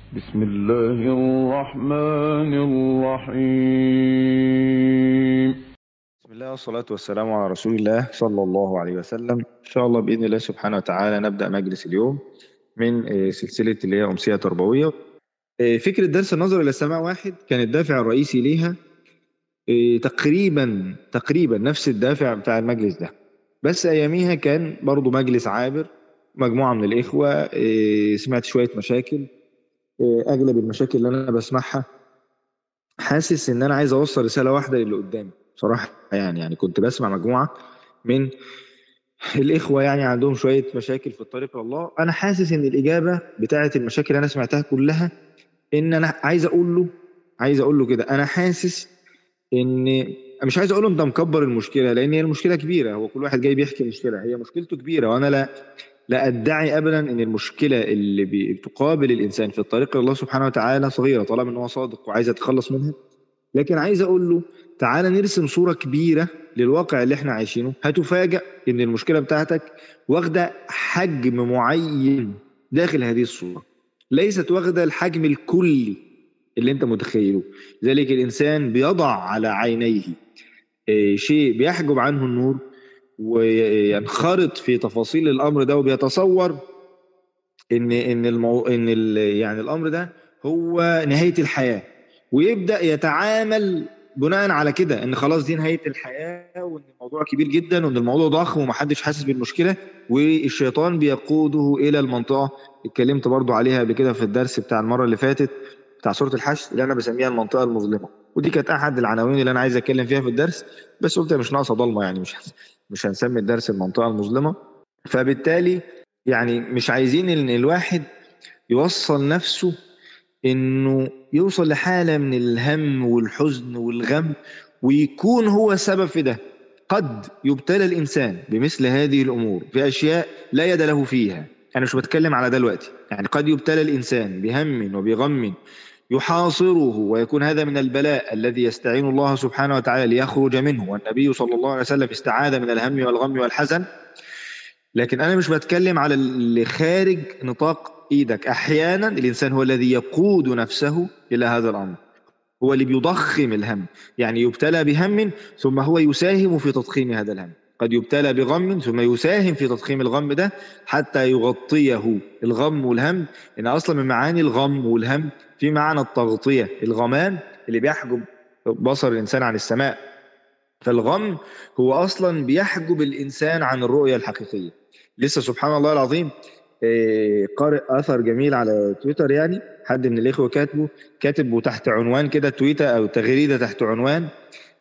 بسم الله الرحمن الرحيم بسم الله والصلاة والسلام على رسول الله صلى الله عليه وسلم إن شاء الله بإذن الله سبحانه وتعالى نبدأ مجلس اليوم من آه، سلسلة اللي هي أمسية تربوية آه، فكرة درس النظر إلى السماء واحد كان الدافع الرئيسي ليها آه، تقريبا تقريبا نفس الدافع بتاع المجلس ده بس أياميها كان برضو مجلس عابر مجموعة من الإخوة آه، سمعت شوية مشاكل آه، أغلب المشاكل اللي أنا بسمعها حاسس إن أنا عايز أوصل رسالة واحدة للي قدامي بصراحة يعني يعني كنت بسمع مجموعة من الإخوة يعني عندهم شوية مشاكل في الطريق إلى الله أنا حاسس إن الإجابة بتاعة المشاكل اللي أنا سمعتها كلها إن أنا عايز أقول له عايز أقول له كده أنا حاسس إن مش عايز أقول له أنت مكبر المشكلة لأن هي المشكلة كبيرة هو كل واحد جاي بيحكي مشكلة هي مشكلته كبيرة وأنا لا لا أدعي أبدا إن المشكلة اللي بتقابل الإنسان في الطريق إلى الله سبحانه وتعالى صغيرة طالما إن هو صادق وعايز يتخلص منها لكن عايز اقول له تعالى نرسم صورة كبيرة للواقع اللي احنا عايشينه هتفاجأ ان المشكلة بتاعتك واخدة حجم معين داخل هذه الصورة ليست واخدة الحجم الكلي اللي انت متخيله ذلك الانسان بيضع على عينيه آه، شيء بيحجب عنه النور وينخرط في تفاصيل الامر ده وبيتصور ان ان المو... ان ال... يعني الامر ده هو نهاية الحياة ويبدأ يتعامل بناء على كده ان خلاص دي نهاية الحياة وان الموضوع كبير جدا وان الموضوع ضخم ومحدش حاسس بالمشكلة والشيطان بيقوده الى المنطقة اتكلمت برضو عليها قبل كده في الدرس بتاع المرة اللي فاتت بتاع سورة الحشر اللي انا بسميها المنطقة المظلمة ودي كانت احد العناوين اللي انا عايز اتكلم فيها في الدرس بس قلت مش ناقصة ضلمة يعني مش مش هنسمي الدرس المنطقة المظلمة فبالتالي يعني مش عايزين ان الواحد يوصل نفسه انه يوصل لحالة من الهم والحزن والغم ويكون هو سبب في ده قد يبتلى الانسان بمثل هذه الامور في اشياء لا يد له فيها انا مش بتكلم على ده دلوقتي يعني قد يبتلى الانسان بهم وبغم يحاصره ويكون هذا من البلاء الذي يستعين الله سبحانه وتعالى ليخرج منه والنبي صلى الله عليه وسلم استعاذ من الهم والغم والحزن لكن انا مش بتكلم على اللي خارج نطاق ايدك احيانا الانسان هو الذي يقود نفسه الى هذا الامر هو اللي بيضخم الهم يعني يبتلى بهم ثم هو يساهم في تضخيم هذا الهم قد يبتلى بغم ثم يساهم في تضخيم الغم ده حتى يغطيه الغم والهم ان اصلا من معاني الغم والهم في معنى التغطيه الغمام اللي بيحجب بصر الانسان عن السماء فالغم هو اصلا بيحجب الانسان عن الرؤيه الحقيقيه لسه سبحان الله العظيم آه، قارئ اثر جميل على تويتر يعني حد من الاخوه كاتبه كاتب تحت عنوان كده تويته او تغريده تحت عنوان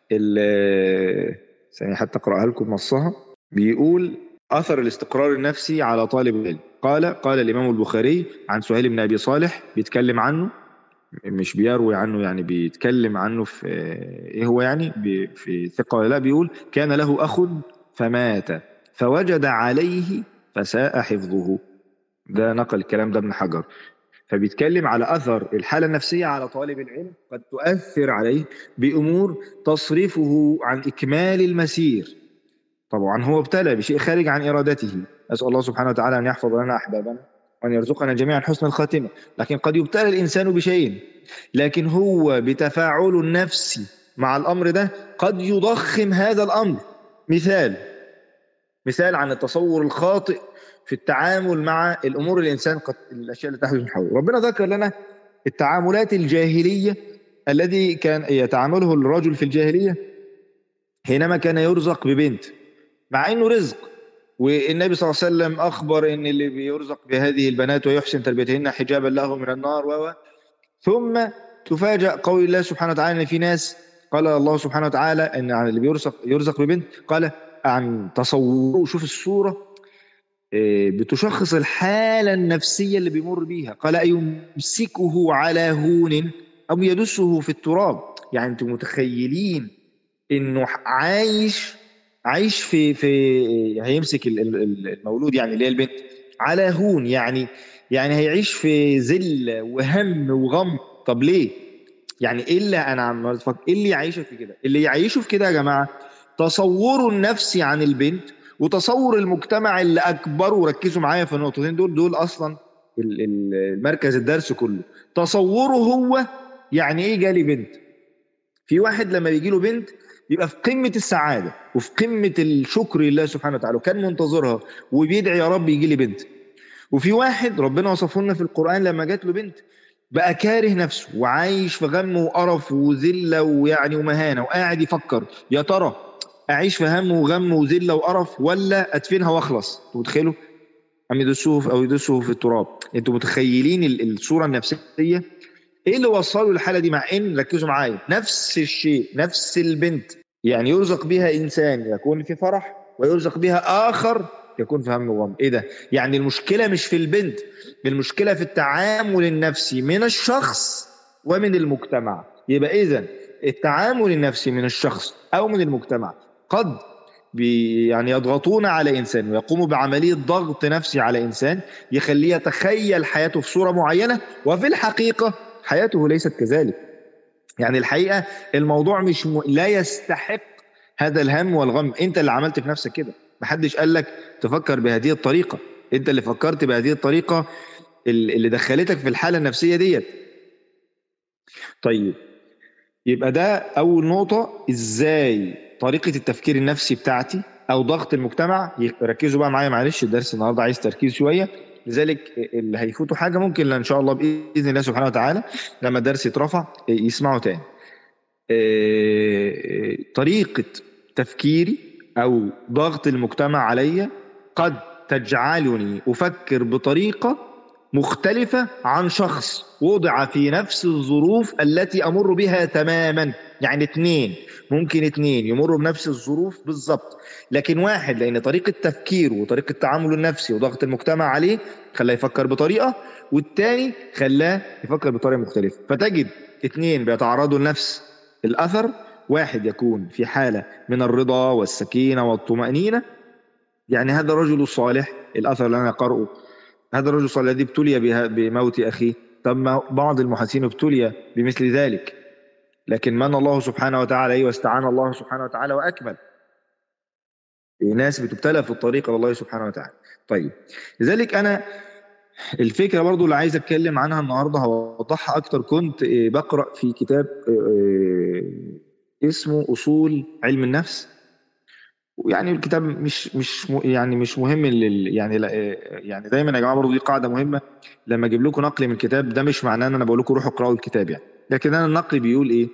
ال- ثانية حتى اقراها لكم نصها بيقول اثر الاستقرار النفسي على طالب العلم قال قال الامام البخاري عن سهيل بن ابي صالح بيتكلم عنه مش بيروي عنه يعني بيتكلم عنه في ايه هو يعني بي- في ثقة ولا لا بيقول كان له أخ فمات فوجد عليه فساء حفظه ده نقل الكلام ده ابن حجر فبيتكلم على أثر الحالة النفسية على طالب العلم قد تؤثر عليه بأمور تصرفه عن إكمال المسير طبعا هو ابتلى بشيء خارج عن إرادته أسأل الله سبحانه وتعالى أن يحفظ لنا أحبابنا وأن يرزقنا جميعا حسن الخاتمة لكن قد يبتلى الإنسان بشيء لكن هو بتفاعله النفسي مع الأمر ده قد يضخم هذا الأمر مثال مثال عن التصور الخاطئ في التعامل مع الأمور الإنسان قد الأشياء اللي تحدث من حوله ربنا ذكر لنا التعاملات الجاهلية الذي كان يتعامله الرجل في الجاهلية حينما كان يرزق ببنت مع انه رزق والنبي صلى الله عليه وسلم اخبر ان اللي بيرزق بهذه البنات ويحسن تربيتهن حجابا له من النار و و. ثم تفاجأ قول الله سبحانه وتعالى ان في ناس قال الله سبحانه وتعالى ان عن اللي بيرزق يرزق ببنت قال عن تصوره شوف الصوره إيه، بتشخص الحاله النفسيه اللي بيمر بيها قال ايمسكه على هون او يدسه في التراب يعني انتم متخيلين انه عايش عايش في في هيمسك ال- ال- المولود يعني اللي هي البنت على هون يعني يعني هيعيش في ذل وهم وغم طب ليه؟ يعني ايه اللي انا عمال افكر ايه اللي يعيشك في كده؟ اللي يعيشه في كده يا جماعه تصوره النفسي عن البنت وتصور المجتمع اللي اكبره وركزوا معايا في النقطتين دول دول اصلا ال- ال- المركز الدرس كله تصوره هو يعني ايه جالي بنت في واحد لما بيجي له بنت بيبقى في قمه السعاده وفي قمه الشكر لله سبحانه وتعالى وكان منتظرها وبيدعي يا رب يجي لي بنت وفي واحد ربنا وصفه لنا في القران لما جات له بنت بقى كاره نفسه وعايش في غم وقرف وذله ويعني ومهانه وقاعد يفكر يا ترى اعيش في هم وغم وذله وقرف ولا ادفنها واخلص انتوا متخيلوا ام يدسوه او يدسوه في التراب انتوا متخيلين ال- الصوره النفسيه ايه اللي وصله للحاله دي مع ان ركزوا معايا نفس الشيء نفس البنت يعني يرزق بها انسان يكون في فرح ويرزق بها اخر يكون في هم وغم ايه ده يعني المشكله مش في البنت المشكله في التعامل النفسي من الشخص ومن المجتمع يبقى اذا التعامل النفسي من الشخص او من المجتمع قد بي يعني يضغطون على انسان ويقوموا بعمليه ضغط نفسي على انسان يخليه يتخيل حياته في صوره معينه وفي الحقيقه حياته ليست كذلك يعني الحقيقه الموضوع مش م... لا يستحق هذا الهم والغم انت اللي عملت في نفسك كده محدش قال لك تفكر بهذه الطريقه انت اللي فكرت بهذه الطريقه ال- اللي دخلتك في الحاله النفسيه ديت طيب يبقى ده اول نقطه ازاي طريقه التفكير النفسي بتاعتي او ضغط المجتمع ركزوا بقى معايا معلش الدرس النهارده عايز تركيز شويه لذلك اللي هيفوتوا حاجه ممكن ان شاء الله باذن الله سبحانه وتعالى لما الدرس يترفع يسمعوا تاني آه، طريقه تفكيري او ضغط المجتمع عليا قد تجعلني افكر بطريقه مختلفه عن شخص وضع في نفس الظروف التي امر بها تماما يعني اتنين ممكن اتنين يمروا بنفس الظروف بالظبط لكن واحد لان طريقه تفكيره وطريقه تعامله النفسي وضغط المجتمع عليه خلاه يفكر بطريقه والتاني خلاه يفكر بطريقه مختلفه فتجد اتنين بيتعرضوا لنفس الاثر واحد يكون في حاله من الرضا والسكينه والطمانينه يعني هذا الرجل الصالح الاثر اللي انا قرأه هذا الرجل الصالح الذي ابتلي بها بموت اخيه طب ما بعض المحسنين ابتلي بمثل ذلك لكن من الله سبحانه وتعالى عليه واستعان الله سبحانه وتعالى واكمل ناس بتبتلى في الطريق الى الله سبحانه وتعالى طيب لذلك انا الفكره برضو اللي عايز اتكلم عنها النهارده هوضحها اكتر كنت آه، بقرا في كتاب آه، اسمه اصول علم النفس يعني الكتاب مش مش م- يعني مش مهم لل يعني لا- آه، يعني دايما يا جماعه برضو دي قاعده مهمه لما اجيب لكم نقل من الكتاب ده مش معناه ان انا بقول لكم روحوا اقراوا الكتاب يعني لكن انا النقل بيقول ايه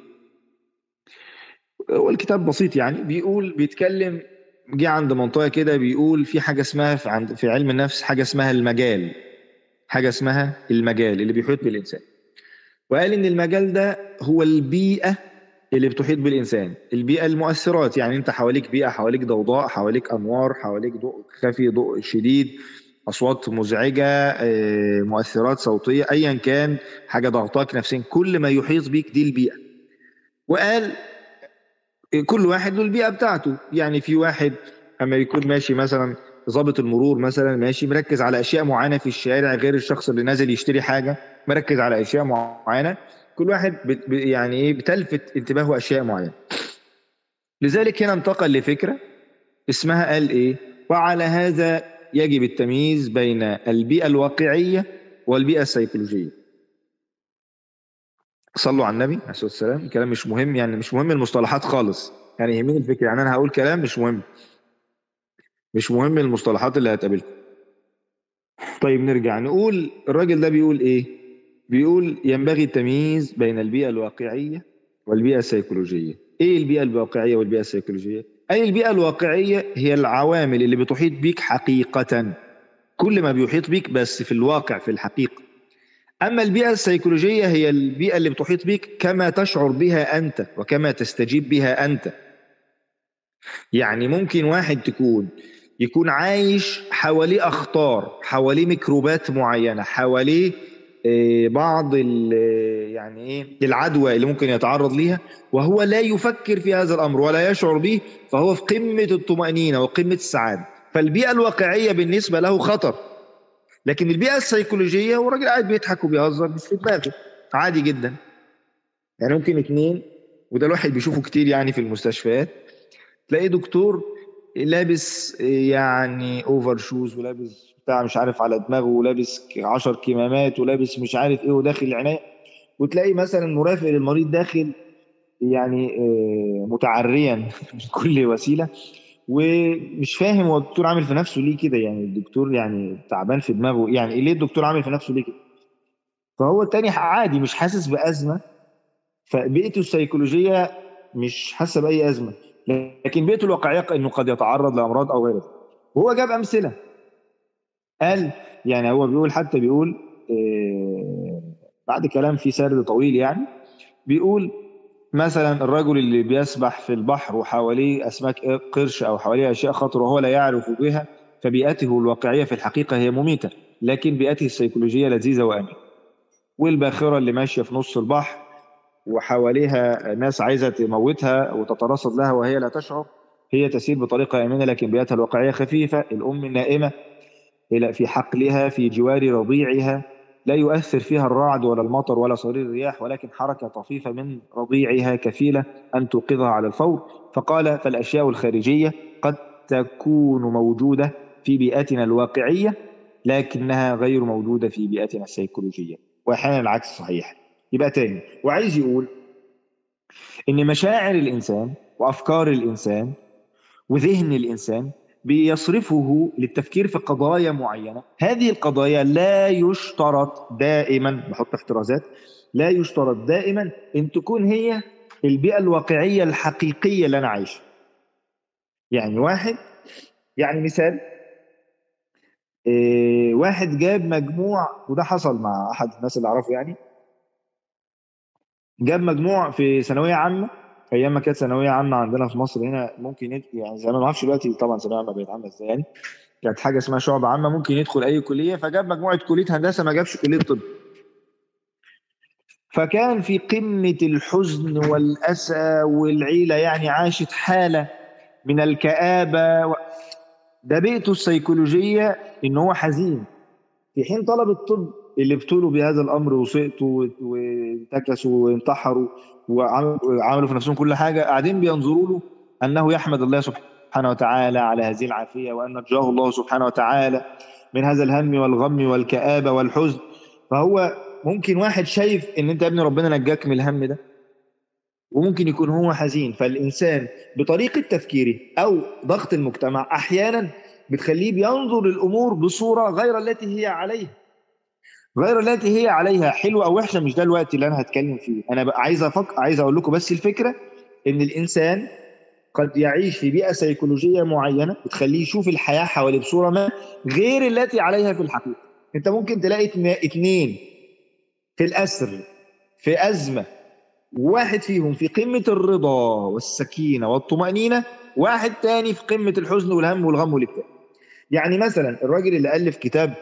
هو الكتاب بسيط يعني بيقول بيتكلم جه عند منطقه كده بيقول في حاجه اسمها في عند في علم النفس حاجه اسمها المجال حاجه اسمها المجال اللي بيحيط بالانسان وقال ان المجال ده هو البيئه اللي بتحيط بالانسان البيئه المؤثرات يعني انت حواليك بيئه حواليك ضوضاء حواليك انوار حواليك ضوء خفي ضوء شديد اصوات مزعجه آه، مؤثرات صوتيه ايا كان حاجه ضغطاك نفسيا كل ما يحيط بيك دي البيئه وقال كل واحد له البيئه بتاعته يعني في واحد اما يكون ماشي مثلا ضابط المرور مثلا ماشي مركز على اشياء معينه في الشارع غير الشخص اللي نازل يشتري حاجه مركز على اشياء معينه كل واحد بت ب- يعني ايه بتلفت انتباهه اشياء معينه لذلك هنا انتقل لفكره اسمها قال ايه وعلى هذا يجب التمييز بين البيئه الواقعيه والبيئه السيكولوجيه صلوا على النبي عليه الصلاه والسلام الكلام مش مهم يعني مش مهم المصطلحات خالص يعني يهمني الفكره يعني انا هقول كلام مش مهم مش مهم المصطلحات اللي هتقابلكم طيب نرجع نقول الراجل ده بيقول ايه بيقول ينبغي التمييز بين البيئه الواقعيه والبيئه السيكولوجيه ايه البيئه الواقعيه والبيئه السيكولوجيه اي البيئه الواقعيه هي العوامل اللي بتحيط بيك حقيقه كل ما بيحيط بيك بس في الواقع في الحقيقه اما البيئه السيكولوجيه هي البيئه اللي بتحيط بيك كما تشعر بها انت وكما تستجيب بها انت يعني ممكن واحد تكون يكون عايش حواليه اخطار حواليه ميكروبات معينه حواليه آه، بعض ال- يعني ايه العدوى اللي ممكن يتعرض ليها وهو لا يفكر في هذا الامر ولا يشعر به فهو في قمه الطمانينه وقمه السعاده فالبيئه الواقعيه بالنسبه له خطر لكن البيئه السيكولوجيه هو راجل قاعد بيضحك وبيهزر مش في دماغه عادي جدا يعني ممكن اتنين وده الواحد بيشوفه كتير يعني في المستشفيات تلاقي دكتور لابس يعني اوفر شوز ولابس بتاع مش عارف على دماغه ولابس 10 كمامات ولابس مش عارف ايه وداخل العنايه وتلاقي مثلا مرافق للمريض داخل يعني آه، متعريا بكل وسيله ومش فاهم هو الدكتور عامل في نفسه ليه كده يعني الدكتور يعني تعبان في دماغه يعني ليه الدكتور عامل في نفسه ليه كده فهو التاني عادي مش حاسس بازمه فبيئته السيكولوجيه مش حاسه باي ازمه لكن بيئته الواقعيه انه قد يتعرض لامراض او غيره وهو جاب امثله قال يعني هو بيقول حتى بيقول آه، بعد كلام فيه سرد طويل يعني بيقول مثلا الرجل اللي بيسبح في البحر وحواليه اسماك قرش او حواليه اشياء خطره وهو لا يعرف بها فبيئته الواقعيه في الحقيقه هي مميته لكن بيئته السيكولوجيه لذيذه وامنه والباخره اللي ماشيه في نص البحر وحواليها ناس عايزه تموتها وتترصد لها وهي لا تشعر هي تسير بطريقه امنه لكن بيئتها الواقعيه خفيفه الام النائمه إلى في حقلها في جوار رضيعها لا يؤثر فيها الرعد ولا المطر ولا صرير الرياح ولكن حركة طفيفة من رضيعها كفيلة أن توقظها على الفور فقال فالأشياء الخارجية قد تكون موجودة في بيئتنا الواقعية لكنها غير موجودة في بيئتنا السيكولوجية وأحيانا العكس صحيح يبقى تاني وعايز يقول إن مشاعر الإنسان وأفكار الإنسان وذهن الإنسان بيصرفه للتفكير في قضايا معينة هذه القضايا لا يشترط دائما بحط احترازات لا يشترط دائما ان تكون هي البيئة الواقعية الحقيقية اللي انا عايشها يعني واحد يعني مثال إيه واحد جاب مجموع وده حصل مع احد الناس اللي اعرفه يعني جاب مجموع في ثانوية عامة ايام ما كانت ثانويه عامه عندنا في مصر هنا ممكن يد... يعني زمان ما اعرفش دلوقتي طبعا ثانويه عامه بقت عامله ازاي يعني كانت حاجه اسمها شعب عامه ممكن يدخل اي كليه فجاب مجموعه كليه هندسه ما جابش كليه طب فكان في قمه الحزن والاسى والعيله يعني عاشت حاله من الكآبه و... ده بيئته السيكولوجيه ان هو حزين في حين طلب الطب اللي ابتلوا بهذا الامر وسقطوا وانتكسوا وانتحروا وعملوا في نفسهم كل حاجه قاعدين بينظروا له انه يحمد الله سبحانه وتعالى على هذه العافيه وان نجاه الله سبحانه وتعالى من هذا الهم والغم والكآبه والحزن فهو ممكن واحد شايف ان انت يا ابني ربنا نجاك من الهم ده وممكن يكون هو حزين فالانسان بطريقه تفكيره او ضغط المجتمع احيانا بتخليه بينظر للامور بصوره غير التي هي عليها غير التي هي عليها حلوه او وحشه مش ده الوقت اللي انا هتكلم فيه انا عايز افك عايز اقول لكم بس الفكره ان الانسان قد يعيش في بيئه سيكولوجيه معينه بتخليه يشوف الحياه حواليه بصوره ما غير التي عليها في الحقيقه انت ممكن تلاقي اثنين في الاسر في ازمه واحد فيهم في قمه الرضا والسكينه والطمانينه واحد تاني في قمه الحزن والهم والغم والاكتئاب يعني مثلا الراجل اللي الف كتاب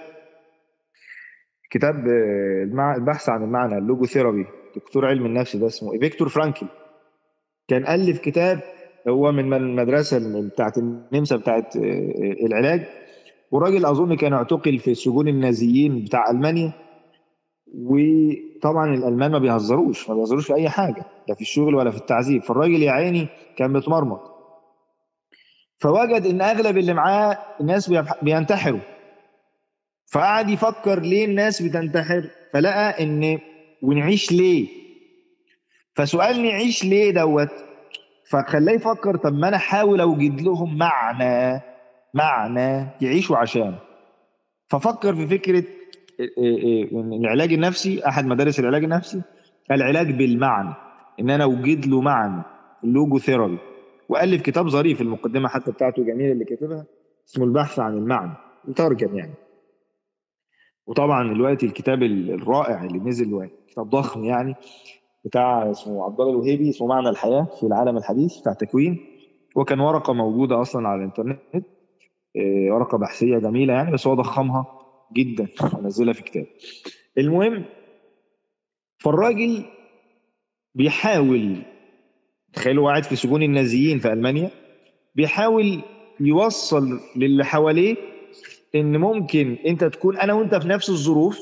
كتاب البحث عن المعنى اللوجو ثيرابي دكتور علم النفس ده اسمه فيكتور فرانكل كان ألف كتاب هو من المدرسة بتاعت النمسا بتاعت العلاج وراجل أظن كان اعتقل في سجون النازيين بتاع ألمانيا وطبعا الألمان ما بيهزروش ما بيهزروش في أي حاجة لا في الشغل ولا في التعذيب فالراجل يا عيني كان متمرمط فوجد ان اغلب اللي معاه الناس بينتحروا فقعد يفكر ليه الناس بتنتحر فلقى ان ونعيش ليه فسؤال نعيش ليه دوت فخلاه يفكر طب ما انا احاول اوجد لهم معنى معنى يعيشوا عشان ففكر في فكره العلاج النفسي احد مدارس العلاج النفسي العلاج بالمعنى ان انا اوجد له معنى اللوجو ثيرابي والف كتاب ظريف المقدمه حتى بتاعته جميله اللي كاتبها اسمه البحث عن المعنى مترجم يعني وطبعا دلوقتي الكتاب الرائع اللي نزل دلوقتي كتاب ضخم يعني بتاع اسمه عبد الله الوهيبي اسمه معنى الحياه في العالم الحديث بتاع تكوين وكان ورقه موجوده اصلا على الانترنت ورقه بحثيه جميله يعني بس هو ضخمها جدا ونزلها في كتاب المهم فالراجل بيحاول تخيلوا قاعد في سجون النازيين في المانيا بيحاول يوصل للي حواليه ان ممكن انت تكون انا وانت في نفس الظروف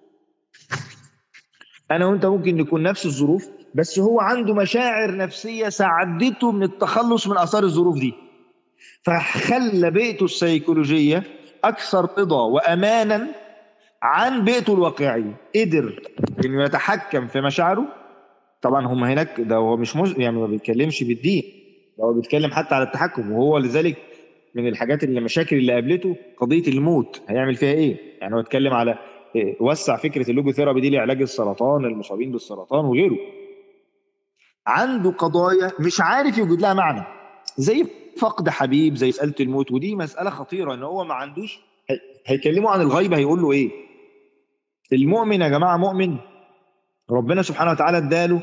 انا وانت ممكن نكون نفس الظروف بس هو عنده مشاعر نفسيه ساعدته من التخلص من اثار الظروف دي فخلى بيئته السيكولوجيه اكثر رضا وامانا عن بيئته الواقعيه قدر انه يتحكم في مشاعره طبعا هم هناك ده هو مش مز... يعني ما بيتكلمش بالدين ده هو بيتكلم حتى على التحكم وهو لذلك من الحاجات اللي المشاكل اللي قابلته قضيه الموت هيعمل فيها ايه؟ يعني هو اتكلم على إيه، وسع فكره اللوجوثيرابي دي لعلاج السرطان المصابين بالسرطان وغيره عنده قضايا مش عارف يوجد لها معنى زي فقد حبيب زي مساله الموت ودي مساله خطيره ان هو ما عندوش هي- هيكلمه عن الغيب هيقول له ايه المؤمن يا جماعه مؤمن ربنا سبحانه وتعالى اداله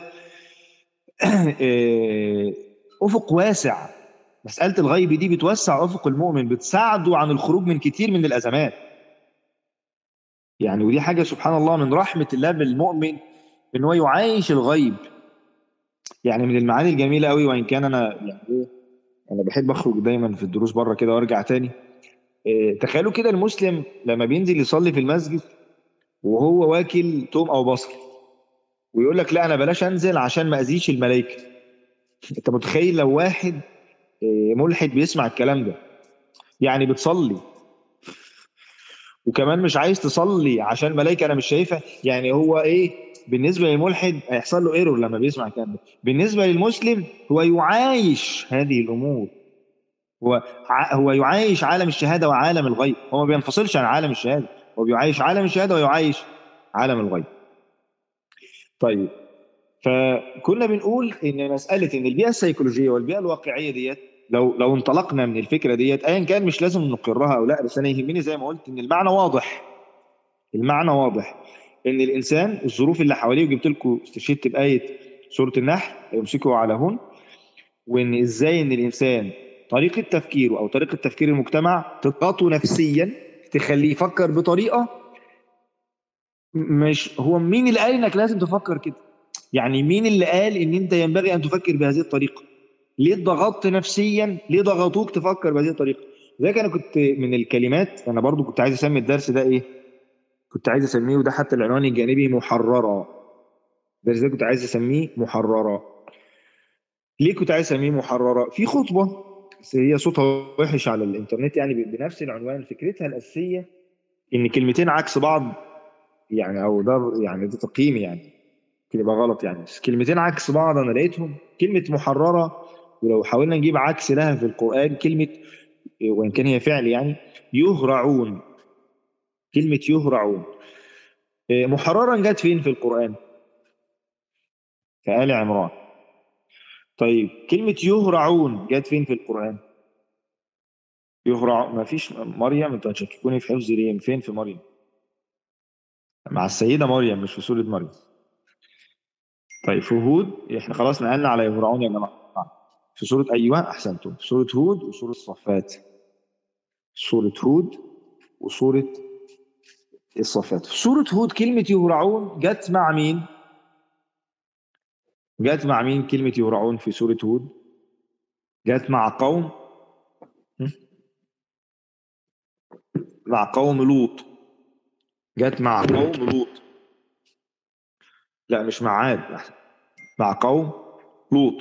إيه، افق واسع مساله الغيب دي بتوسع افق المؤمن بتساعده عن الخروج من كتير من الازمات يعني ودي حاجه سبحان الله من رحمه الله بالمؤمن ان هو يعايش الغيب يعني من المعاني الجميله قوي وان كان انا يعني ايه انا بحب اخرج دايما في الدروس بره كده وارجع تاني إيه تخيلوا كده المسلم لما بينزل يصلي في المسجد وهو واكل توم او بصل ويقول لك لا انا بلاش انزل عشان ما اذيش الملائكه انت متخيل لو واحد إيه، ملحد بيسمع الكلام ده يعني بتصلي وكمان مش عايز تصلي عشان ملائكه انا مش شايفها يعني هو ايه بالنسبه للملحد هيحصل له ايرور لما بيسمع الكلام ده بالنسبه للمسلم هو يعايش هذه الامور هو ع- هو يعايش عالم الشهاده وعالم الغيب هو ما بينفصلش عن عالم الشهاده هو بيعايش عالم الشهاده ويعايش عالم الغيب طيب فكنا بنقول ان مساله ان البيئه السيكولوجيه والبيئه الواقعيه ديت لو لو انطلقنا من الفكره ديت ايا كان مش لازم نقرها او لا بس انا يهمني زي ما قلت ان المعنى واضح المعنى واضح ان الانسان الظروف اللي حواليه وجبت لكم استشهدت بايه سوره النحل يمسكوا على هون وان ازاي ان الانسان طريقه تفكيره او طريقه تفكير المجتمع تضغطه نفسيا تخليه يفكر بطريقه مش هو مين اللي قال انك لازم تفكر كده يعني مين اللي قال ان انت ينبغي ان تفكر بهذه الطريقه ليه ضغطت نفسيا ليه ضغطوك تفكر بهذه الطريقه لذلك انا كنت من الكلمات انا برضو كنت عايز اسمي الدرس ده ايه كنت عايز اسميه وده حتى العنوان الجانبي محررة الدرس ده كنت عايز اسميه محررة ليه كنت عايز اسميه محررة في خطبة بس هي صوتها وحش على الانترنت يعني بنفس العنوان فكرتها الاساسيه ان كلمتين عكس بعض يعني او ده يعني ده تقييمي يعني ممكن يبقى غلط يعني بس كلمتين عكس بعض انا لقيتهم كلمه محرره ولو حاولنا نجيب عكس لها في القران كلمه وان كان هي فعل يعني يهرعون كلمه يهرعون محررا جت فين في القران في ال عمران طيب كلمه يهرعون جت فين في القران يهرع ما فيش مريم انتوا هتشككوني في حفظ ليه فين في مريم مع السيده مريم مش في سوره مريم طيب في هود احنا خلاص نقلنا على يهرعون يا جماعه في سوره ايوه احسنتم في سوره هود وسوره الصفات سوره هود وسوره الصفات في سوره هود كلمه يهرعون جت مع مين جت مع مين كلمه يهرعون في سوره هود جت مع قوم مع قوم لوط جت مع قوم لوط لا مش مع عاد مع قوم لوط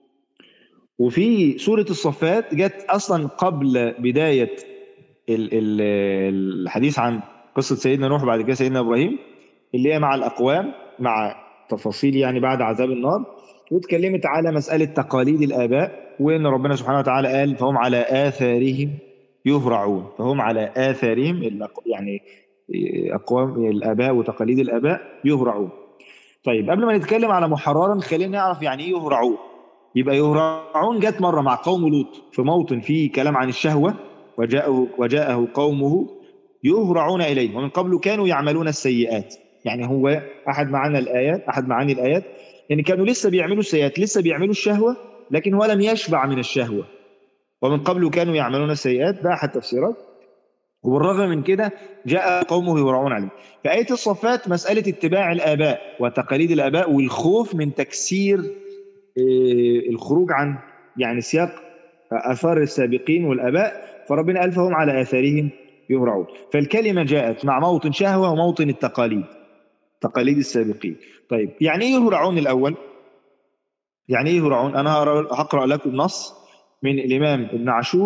وفي سورة الصفات جت أصلا قبل بداية ال ال الحديث عن قصة سيدنا نوح بعد كده سيدنا إبراهيم اللي هي مع الأقوام مع تفاصيل يعني بعد عذاب النار واتكلمت على مسألة تقاليد الآباء وإن ربنا سبحانه وتعالى قال فهم على آثارهم يهرعون فهم على آثارهم يعني أقوام الآباء وتقاليد الآباء يهرعون طيب قبل ما نتكلم على محررا خلينا نعرف يعني ايه يهرعون يبقى يهرعون جت مره مع قوم لوط في موطن فيه كلام عن الشهوه وجاءه وجاءه قومه يهرعون اليه ومن قبل كانوا يعملون السيئات يعني هو احد معاني الايات احد معاني الايات يعني كانوا لسه بيعملوا السيئات لسه بيعملوا الشهوه لكن هو لم يشبع من الشهوه ومن قبل كانوا يعملون السيئات ده احد تفسيرات وبالرغم من كده جاء قومه يهرعون عليه فآية الصفات مسألة اتباع الآباء وتقاليد الآباء والخوف من تكسير الخروج عن يعني سياق آثار السابقين والآباء فربنا قال فهم على آثارهم يهرعون فالكلمة جاءت مع موطن شهوة وموطن التقاليد تقاليد السابقين طيب يعني ايه يهرعون الأول يعني ايه يهرعون أنا هقرأ لكم نص من الإمام ابن عاشور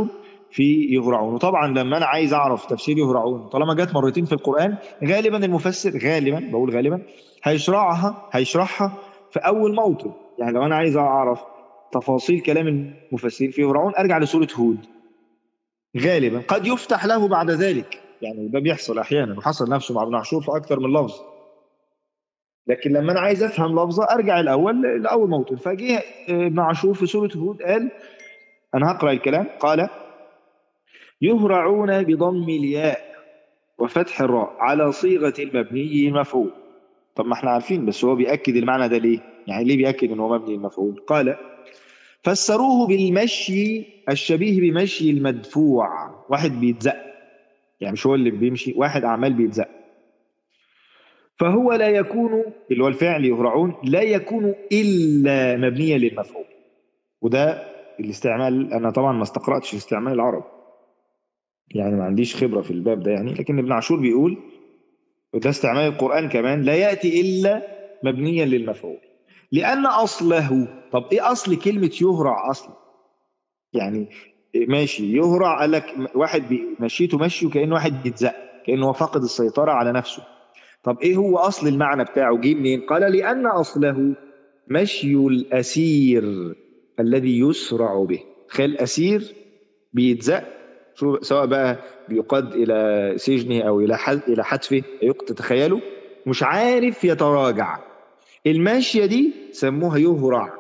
في يهرعون وطبعا لما انا عايز اعرف تفسير يهرعون طالما جت مرتين في القران غالبا المفسر غالبا بقول غالبا هيشرحها هيشرحها في اول موطن يعني لو انا عايز اعرف تفاصيل كلام المفسرين في يهرعون ارجع لسوره هود غالبا قد يفتح له بعد ذلك يعني ده بيحصل احيانا وحصل نفسه مع ابن عاشور في اكثر من لفظ لكن لما انا عايز افهم لفظه ارجع الاول لاول موطن فجه ابن عاشور في سوره هود قال انا هقرا الكلام قال يهرعون بضم الياء وفتح الراء على صيغه المبني المفعول طب ما احنا عارفين بس هو بياكد المعنى ده ليه يعني ليه بياكد ان هو مبني المفعول قال فسروه بالمشي الشبيه بمشي المدفوع واحد بيتزق يعني مش هو اللي بيمشي واحد عمال بيتزق فهو لا يكون اللي هو الفعل يهرعون لا يكون الا مبنيا للمفعول وده الاستعمال انا طبعا ما استقراتش استعمال العرب يعني ما عنديش خبره في الباب ده يعني لكن ابن عاشور بيقول وده استعمال القران كمان لا ياتي الا مبنيا للمفعول لان اصله طب ايه اصل كلمه يهرع اصلا يعني ماشي يهرع قال لك واحد مشيته مشي وكانه واحد بيتزق كانه هو فاقد السيطره على نفسه طب ايه هو اصل المعنى بتاعه جه منين قال لان اصله مشي الاسير الذي يسرع به تخيل اسير بيتزق شو سواء بقى بيقاد الى سجنه او الى الى حتفه تخيلوا مش عارف يتراجع الماشيه دي سموها يهرع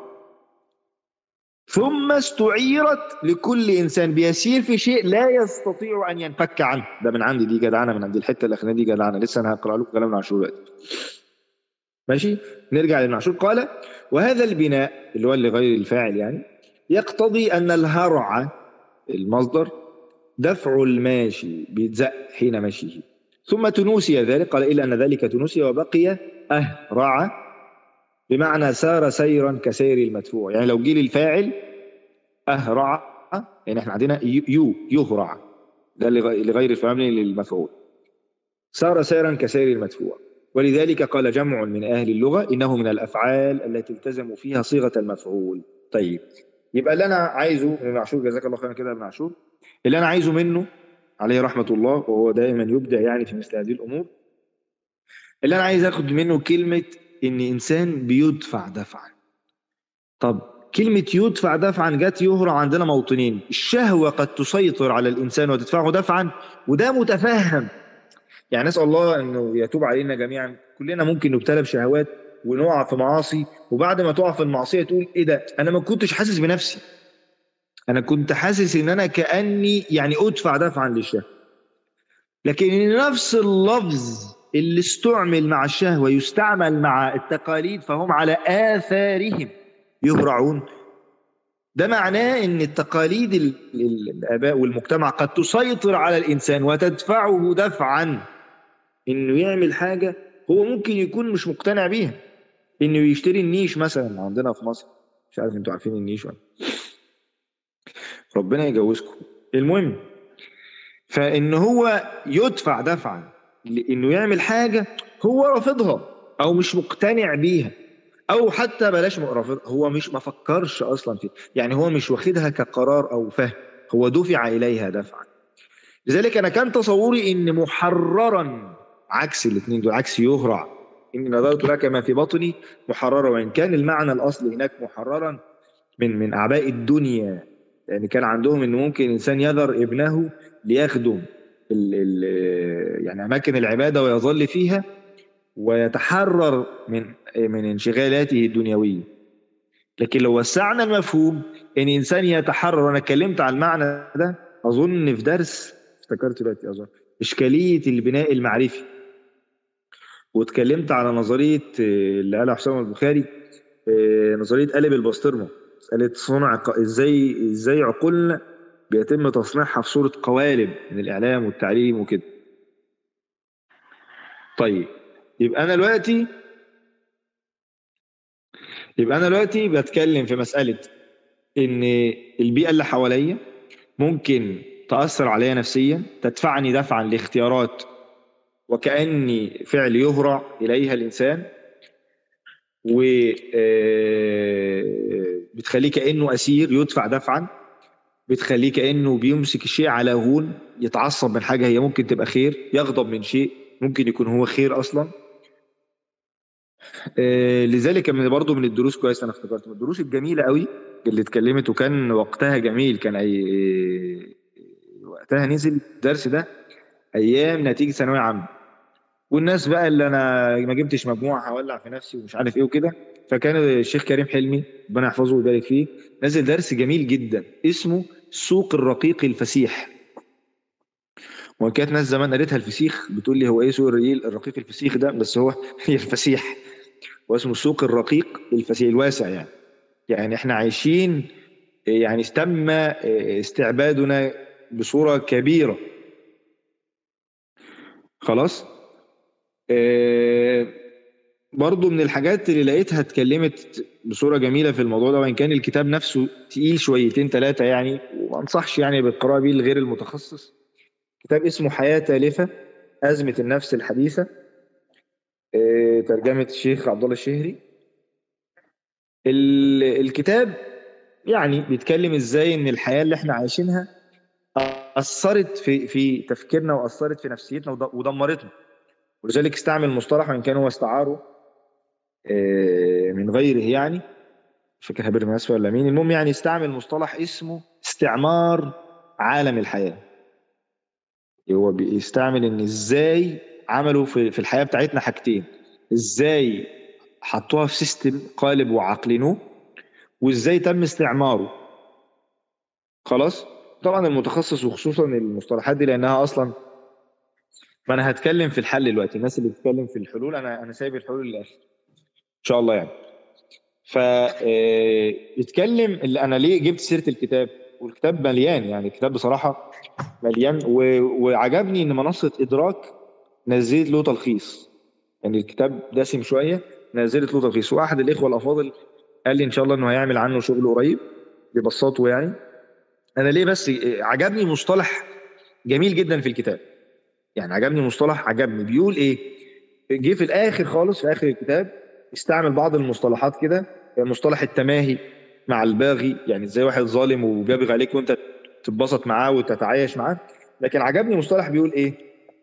ثم استعيرت لكل انسان بيسير في شيء لا يستطيع ان ينفك عنه ده من عندي دي جدعانه من عندي الحته الاخرانيه دي جدعانه لسه انا هقرا لكم كلام ابن عاشور دلوقتي ماشي نرجع لابن عاشور قال وهذا البناء اللي هو لغير الفاعل يعني يقتضي ان الهرع المصدر دفع الماشي بيتزق حين مشيه ثم تنوسي ذلك قال الا ان ذلك تنوسي وبقي اهرع بمعنى سار سيرا كسير المدفوع يعني لو جه للفاعل أهرع يعني احنا عندنا يو يهرع ده لغير الفاعل للمفعول سار سيرا كسير المدفوع ولذلك قال جمع من أهل اللغة إنه من الأفعال التي التزموا فيها صيغة المفعول طيب يبقى اللي أنا عايزه ابن عاشور جزاك الله خيرا كده ابن عاشور اللي أنا عايزه منه عليه رحمة الله وهو دائما يبدع يعني في مثل هذه الأمور اللي أنا عايز أخد منه كلمة ان انسان بيدفع دفعا طب كلمة يدفع دفعا جت يهرع عندنا موطنين الشهوة قد تسيطر على الإنسان وتدفعه دفعا وده متفهم يعني نسأل الله أنه يتوب علينا جميعا كلنا ممكن نبتلى بشهوات ونقع في معاصي وبعد ما تقع في المعصية تقول إيه ده أنا ما كنتش حاسس بنفسي أنا كنت حاسس إن أنا كأني يعني أدفع دفعا للشهوة لكن نفس اللفظ اللي استعمل مع الشهوة يستعمل مع التقاليد فهم على آثارهم يهرعون ده معناه ان التقاليد الآباء والمجتمع قد تسيطر على الإنسان وتدفعه دفعا انه يعمل حاجة هو ممكن يكون مش مقتنع بيها انه يشتري النيش مثلا عندنا في مصر مش عارف انتوا عارفين النيش ولا ربنا يجوزكم المهم فان هو يدفع دفعا لانه يعمل حاجه هو رافضها او مش مقتنع بيها او حتى بلاش رافض هو مش ما فكرش اصلا فيه يعني هو مش واخدها كقرار او فهم هو دفع اليها دفعا لذلك انا كان تصوري ان محررا عكس الاثنين دول عكس يهرع اني نظرت لك ما في بطني محررا وان كان المعنى الاصلي هناك محررا من من اعباء الدنيا لان يعني كان عندهم ان ممكن انسان يذر ابنه ليخدم ال ال يعني اماكن العباده ويظل فيها ويتحرر من من انشغالاته الدنيويه لكن لو وسعنا المفهوم ان انسان يتحرر وانا اتكلمت عن المعنى ده اظن في درس افتكرت دلوقتي اظن اشكاليه البناء المعرفي واتكلمت على نظريه اللي قالها حسام البخاري نظريه قلب البسطرمه مساله صنع ازاي ازاي عقولنا بيتم تصنيعها في صورة قوالب من الإعلام والتعليم وكده طيب يبقى أنا دلوقتي يبقى أنا دلوقتي بتكلم في مسألة إن البيئة اللي حواليا ممكن تأثر عليا نفسيا تدفعني دفعا لاختيارات وكأني فعل يهرع إليها الإنسان و بتخليه كأنه أسير يدفع دفعا بتخليه كانه بيمسك الشيء على هون يتعصب من حاجه هي ممكن تبقى خير يغضب من شيء ممكن يكون هو خير اصلا آه، لذلك من برضه من الدروس كويس انا افتكرت من الدروس الجميله قوي اللي اتكلمت وكان وقتها جميل كان اي وقتها نزل الدرس ده ايام نتيجه ثانويه عامه والناس بقى اللي انا ما جبتش مجموعه هولع في نفسي ومش عارف ايه وكده فكان الشيخ كريم حلمي ربنا يحفظه ويبارك فيه نزل درس جميل جدا اسمه سوق الرقيق الفسيح وكانت ناس زمان قريتها الفسيخ بتقول لي هو ايه سوق الرقيق الرقيق الفسيخ ده بس هو هي الفسيح واسمه سوق الرقيق الفسيح الواسع يعني يعني احنا عايشين يعني تم استعبادنا بصورة كبيرة خلاص آه، برضو من الحاجات اللي لقيتها اتكلمت بصورة جميلة في الموضوع ده وإن كان الكتاب نفسه تقيل شويتين ثلاثة يعني وما انصحش يعني بالقراءة بيه لغير المتخصص كتاب اسمه حياة تالفة أزمة النفس الحديثة آه، ترجمة الشيخ عبد الله الشهري ال- الكتاب يعني بيتكلم ازاي ان الحياة اللي احنا عايشينها أثرت في في تفكيرنا وأثرت في نفسيتنا ود- ودمرتنا ولذلك استعمل مصطلح وإن كان هو استعاره آه، من غيره يعني مش فاكر هبر من أسفل ولا مين المهم يعني استعمل مصطلح اسمه استعمار عالم الحياة هو بيستعمل ان ازاي عملوا في في الحياة بتاعتنا حاجتين ازاي حطوها في سيستم قالب وعقلنوه وازاي تم استعماره خلاص طبعا المتخصص وخصوصا المصطلحات دي لانها اصلا ما انا هتكلم في الحل دلوقتي الناس اللي بتتكلم في الحلول انا انا سايب الحلول للاخر ان شاء الله يعني ف آه، بيتكلم اللي انا ليه جبت سيره الكتاب والكتاب مليان يعني الكتاب بصراحه مليان و... وعجبني ان منصه ادراك نزلت له تلخيص يعني الكتاب دسم شويه نزلت له تلخيص واحد الاخوه الافاضل قال لي ان شاء الله انه هيعمل عنه شغل قريب ببساطه يعني انا ليه بس عجبني مصطلح جميل جدا في الكتاب يعني عجبني مصطلح عجبني بيقول ايه جه في الاخر خالص في اخر الكتاب استعمل بعض المصطلحات كده مصطلح التماهي مع الباغي يعني ازاي واحد ظالم وبيبغي عليك وانت تتبسط معاه وتتعايش معاه لكن عجبني مصطلح بيقول ايه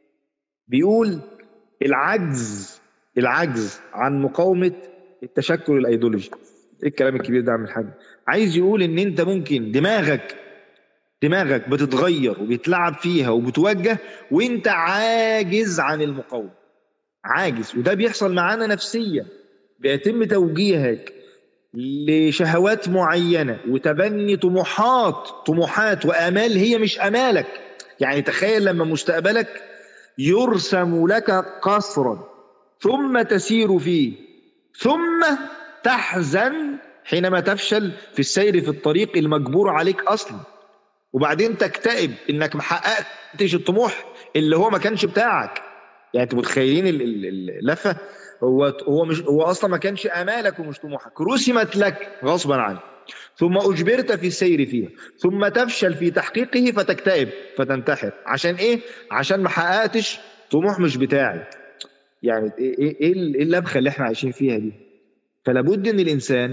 بيقول العجز العجز عن مقاومة التشكل الايديولوجي ايه الكلام الكبير ده يا عم الحاج عايز يقول ان انت ممكن دماغك دماغك بتتغير وبيتلعب فيها وبتوجه وانت عاجز عن المقاومة عاجز وده بيحصل معانا نفسيا بيتم توجيهك لشهوات معينة وتبني طموحات طموحات وآمال هي مش آمالك يعني تخيل لما مستقبلك يرسم لك قصرا ثم تسير فيه ثم تحزن حينما تفشل في السير في الطريق المجبور عليك أصلا وبعدين تكتئب انك ما حققتش الطموح اللي هو ما كانش بتاعك يعني انتوا متخيلين ال- ال- اللفه هو هو مش هو اصلا ما كانش امالك ومش طموحك رسمت لك غصبا عنك ثم اجبرت في السير فيها ثم تفشل في تحقيقه فتكتئب فتنتحر عشان ايه عشان ما حققتش طموح مش بتاعك يعني ايه ايه إيه ال- إيه اللبخه اللي احنا عايشين فيها دي فلا بد ان الانسان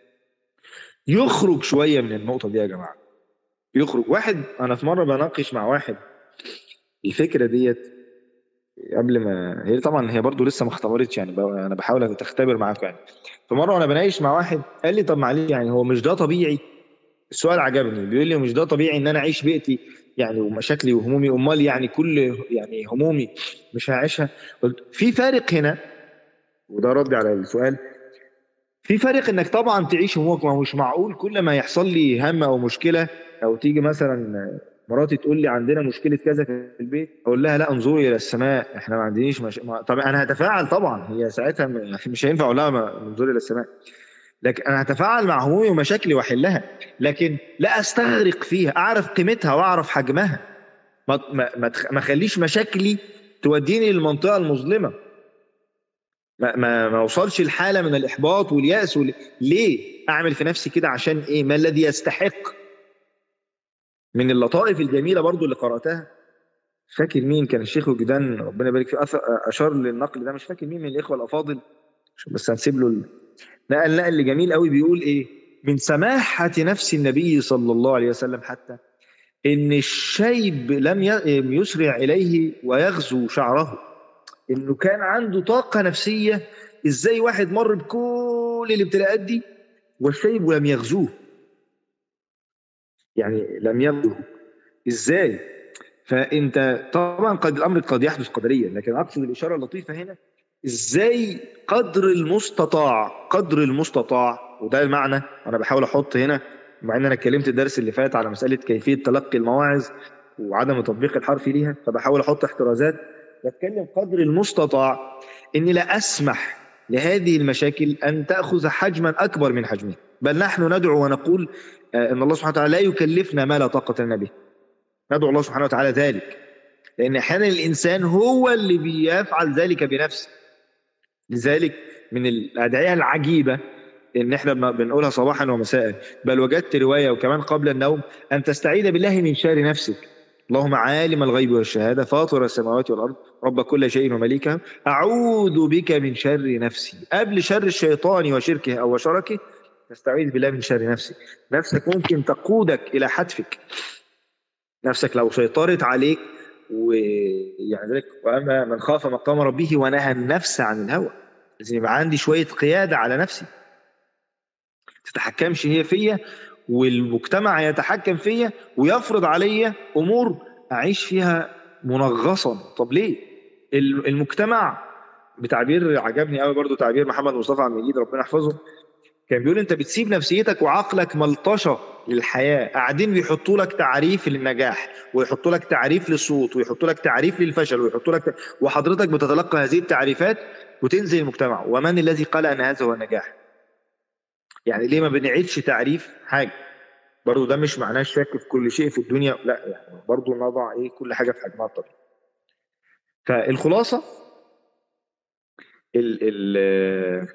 يخرج شويه من النقطه دي يا جماعه يخرج واحد انا في مره بناقش مع واحد الفكره ديت قبل ما هي طبعا هي برضو لسه ما اختبرتش يعني بقى- انا بحاول تختبر معاكم يعني فمره وانا بناقش مع واحد قال لي طب معلش يعني هو مش ده طبيعي السؤال عجبني بيقول لي مش ده طبيعي ان انا اعيش بيئتي يعني ومشاكلي وهمومي امال يعني كل يعني همومي مش هعيشها قلت في فارق هنا وده رد على السؤال في فرق انك طبعا تعيش همومك ما هو مش معقول كل ما يحصل لي هم او مشكله او تيجي مثلا مراتي تقول لي عندنا مشكله كذا في البيت اقول لها لا انظري الى السماء احنا ما عندناش مش... ما... طب انا هتفاعل طبعا هي ساعتها م- مش هينفع اقول لها ما- انظري الى السماء لكن انا هتفاعل مع همومي ومشاكلي واحلها لكن لا استغرق فيها اعرف قيمتها واعرف حجمها ما ما ما, تخ... ما اخليش مشاكلي توديني للمنطقه المظلمه ما ما ما اوصلش لحاله من الاحباط والياس وال... ليه اعمل في نفسي كده عشان ايه ما الذي يستحق من اللطائف الجميله برضو اللي قراتها فاكر مين كان الشيخ وجدان ربنا يبارك فيه أثر اشار للنقل ده مش فاكر مين من الاخوه الافاضل عشان بس هنسيب له ال- نقل نقل جميل قوي بيقول ايه من سماحة نفس النبي صلى الله عليه وسلم حتى إن الشيب لم ي- يسرع إليه ويغزو شعره إنه كان عنده طاقة نفسية إزاي واحد مر بكل الابتلاءات دي والشيب لم يغزوه يعني لم يغزوه إزاي فأنت طبعا قد الأمر قد يحدث قدريا لكن أقصد الإشارة اللطيفة هنا ازاي قدر المستطاع قدر المستطاع وده المعنى انا بحاول احط هنا مع ان انا اتكلمت الدرس اللي فات على مساله كيفيه تلقي المواعظ وعدم التطبيق الحرفي ليها فبحاول احط احترازات بتكلم قدر المستطاع اني لا اسمح لهذه المشاكل ان تاخذ حجما اكبر من حجمها بل نحن ندعو ونقول آه، ان الله سبحانه وتعالى لا يكلفنا ما لا طاقه لنا به ندعو الله سبحانه وتعالى ذلك لان احيانا الانسان هو اللي بيفعل ذلك بنفسه لذلك من الادعيه العجيبه ان احنا بن- بنقولها صباحا ومساء بل وجدت روايه وكمان قبل النوم ان تستعيذ بالله من شر نفسك اللهم عالم الغيب والشهاده فاطر السماوات والارض رب كل شيء ومليكه اعوذ بك من شر نفسي قبل شر الشيطان وشركه او وشركه تستعيذ بالله من شر نفسك نفسك ممكن تقودك الى حتفك نفسك لو سيطرت عليك ويعني ذلك واما من خاف مقام ربه ونهى النفس عن الهوى لازم يبقى عندي شويه قياده على نفسي تتحكمش هي فيا والمجتمع يتحكم فيا ويفرض عليا امور اعيش فيها منغصا طب ليه ال- المجتمع بتعبير عجبني قوي برضو تعبير محمد مصطفى عبد المجيد ربنا يحفظه كان بيقول انت بتسيب نفسيتك وعقلك ملطشه للحياه قاعدين بيحطوا لك تعريف للنجاح ويحطوا لك تعريف للصوت ويحطوا لك تعريف للفشل ويحطوا لك وحضرتك بتتلقى هذه التعريفات وتنزل المجتمع ومن الذي قال ان هذا هو النجاح يعني ليه ما بنعيدش تعريف حاجه برضو ده مش معناه الشك في كل شيء في الدنيا لا يعني برضو نضع ايه كل حاجه في حجمها الطبيعي فالخلاصه ال ال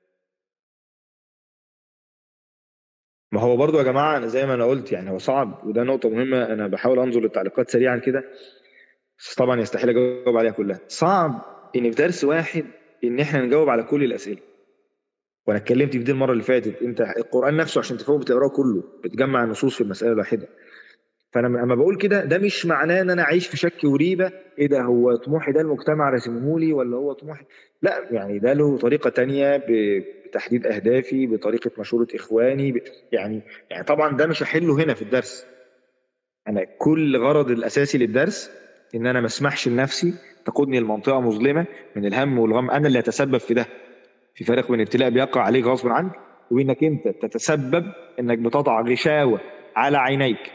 ما هو برضو يا جماعه انا زي ما انا قلت يعني هو صعب وده نقطه مهمه انا بحاول انظر للتعليقات سريعا كده بس طبعا يستحيل اجاوب عليها كلها صعب ان في درس واحد ان احنا نجاوب على كل الاسئله وانا اتكلمت في دي المره اللي فاتت انت القران نفسه عشان تفهمه بتقراه كله بتجمع النصوص في المساله الواحده فانا لما بقول كده ده مش معناه ان انا اعيش في شك وريبه ايه ده هو طموحي ده المجتمع راسمه لي ولا هو طموحي لا يعني ده له طريقه تانية ب- بتحديد اهدافي بطريقه مشوره اخواني ب... يعني يعني طبعا ده مش هحله هنا في الدرس انا كل غرض الاساسي للدرس ان انا ما اسمحش لنفسي تقودني لمنطقه مظلمه من الهم والغم انا اللي اتسبب في ده في فرق بين ابتلاء بيقع عليك غصب عنك وانك انت تتسبب انك بتضع غشاوه على عينيك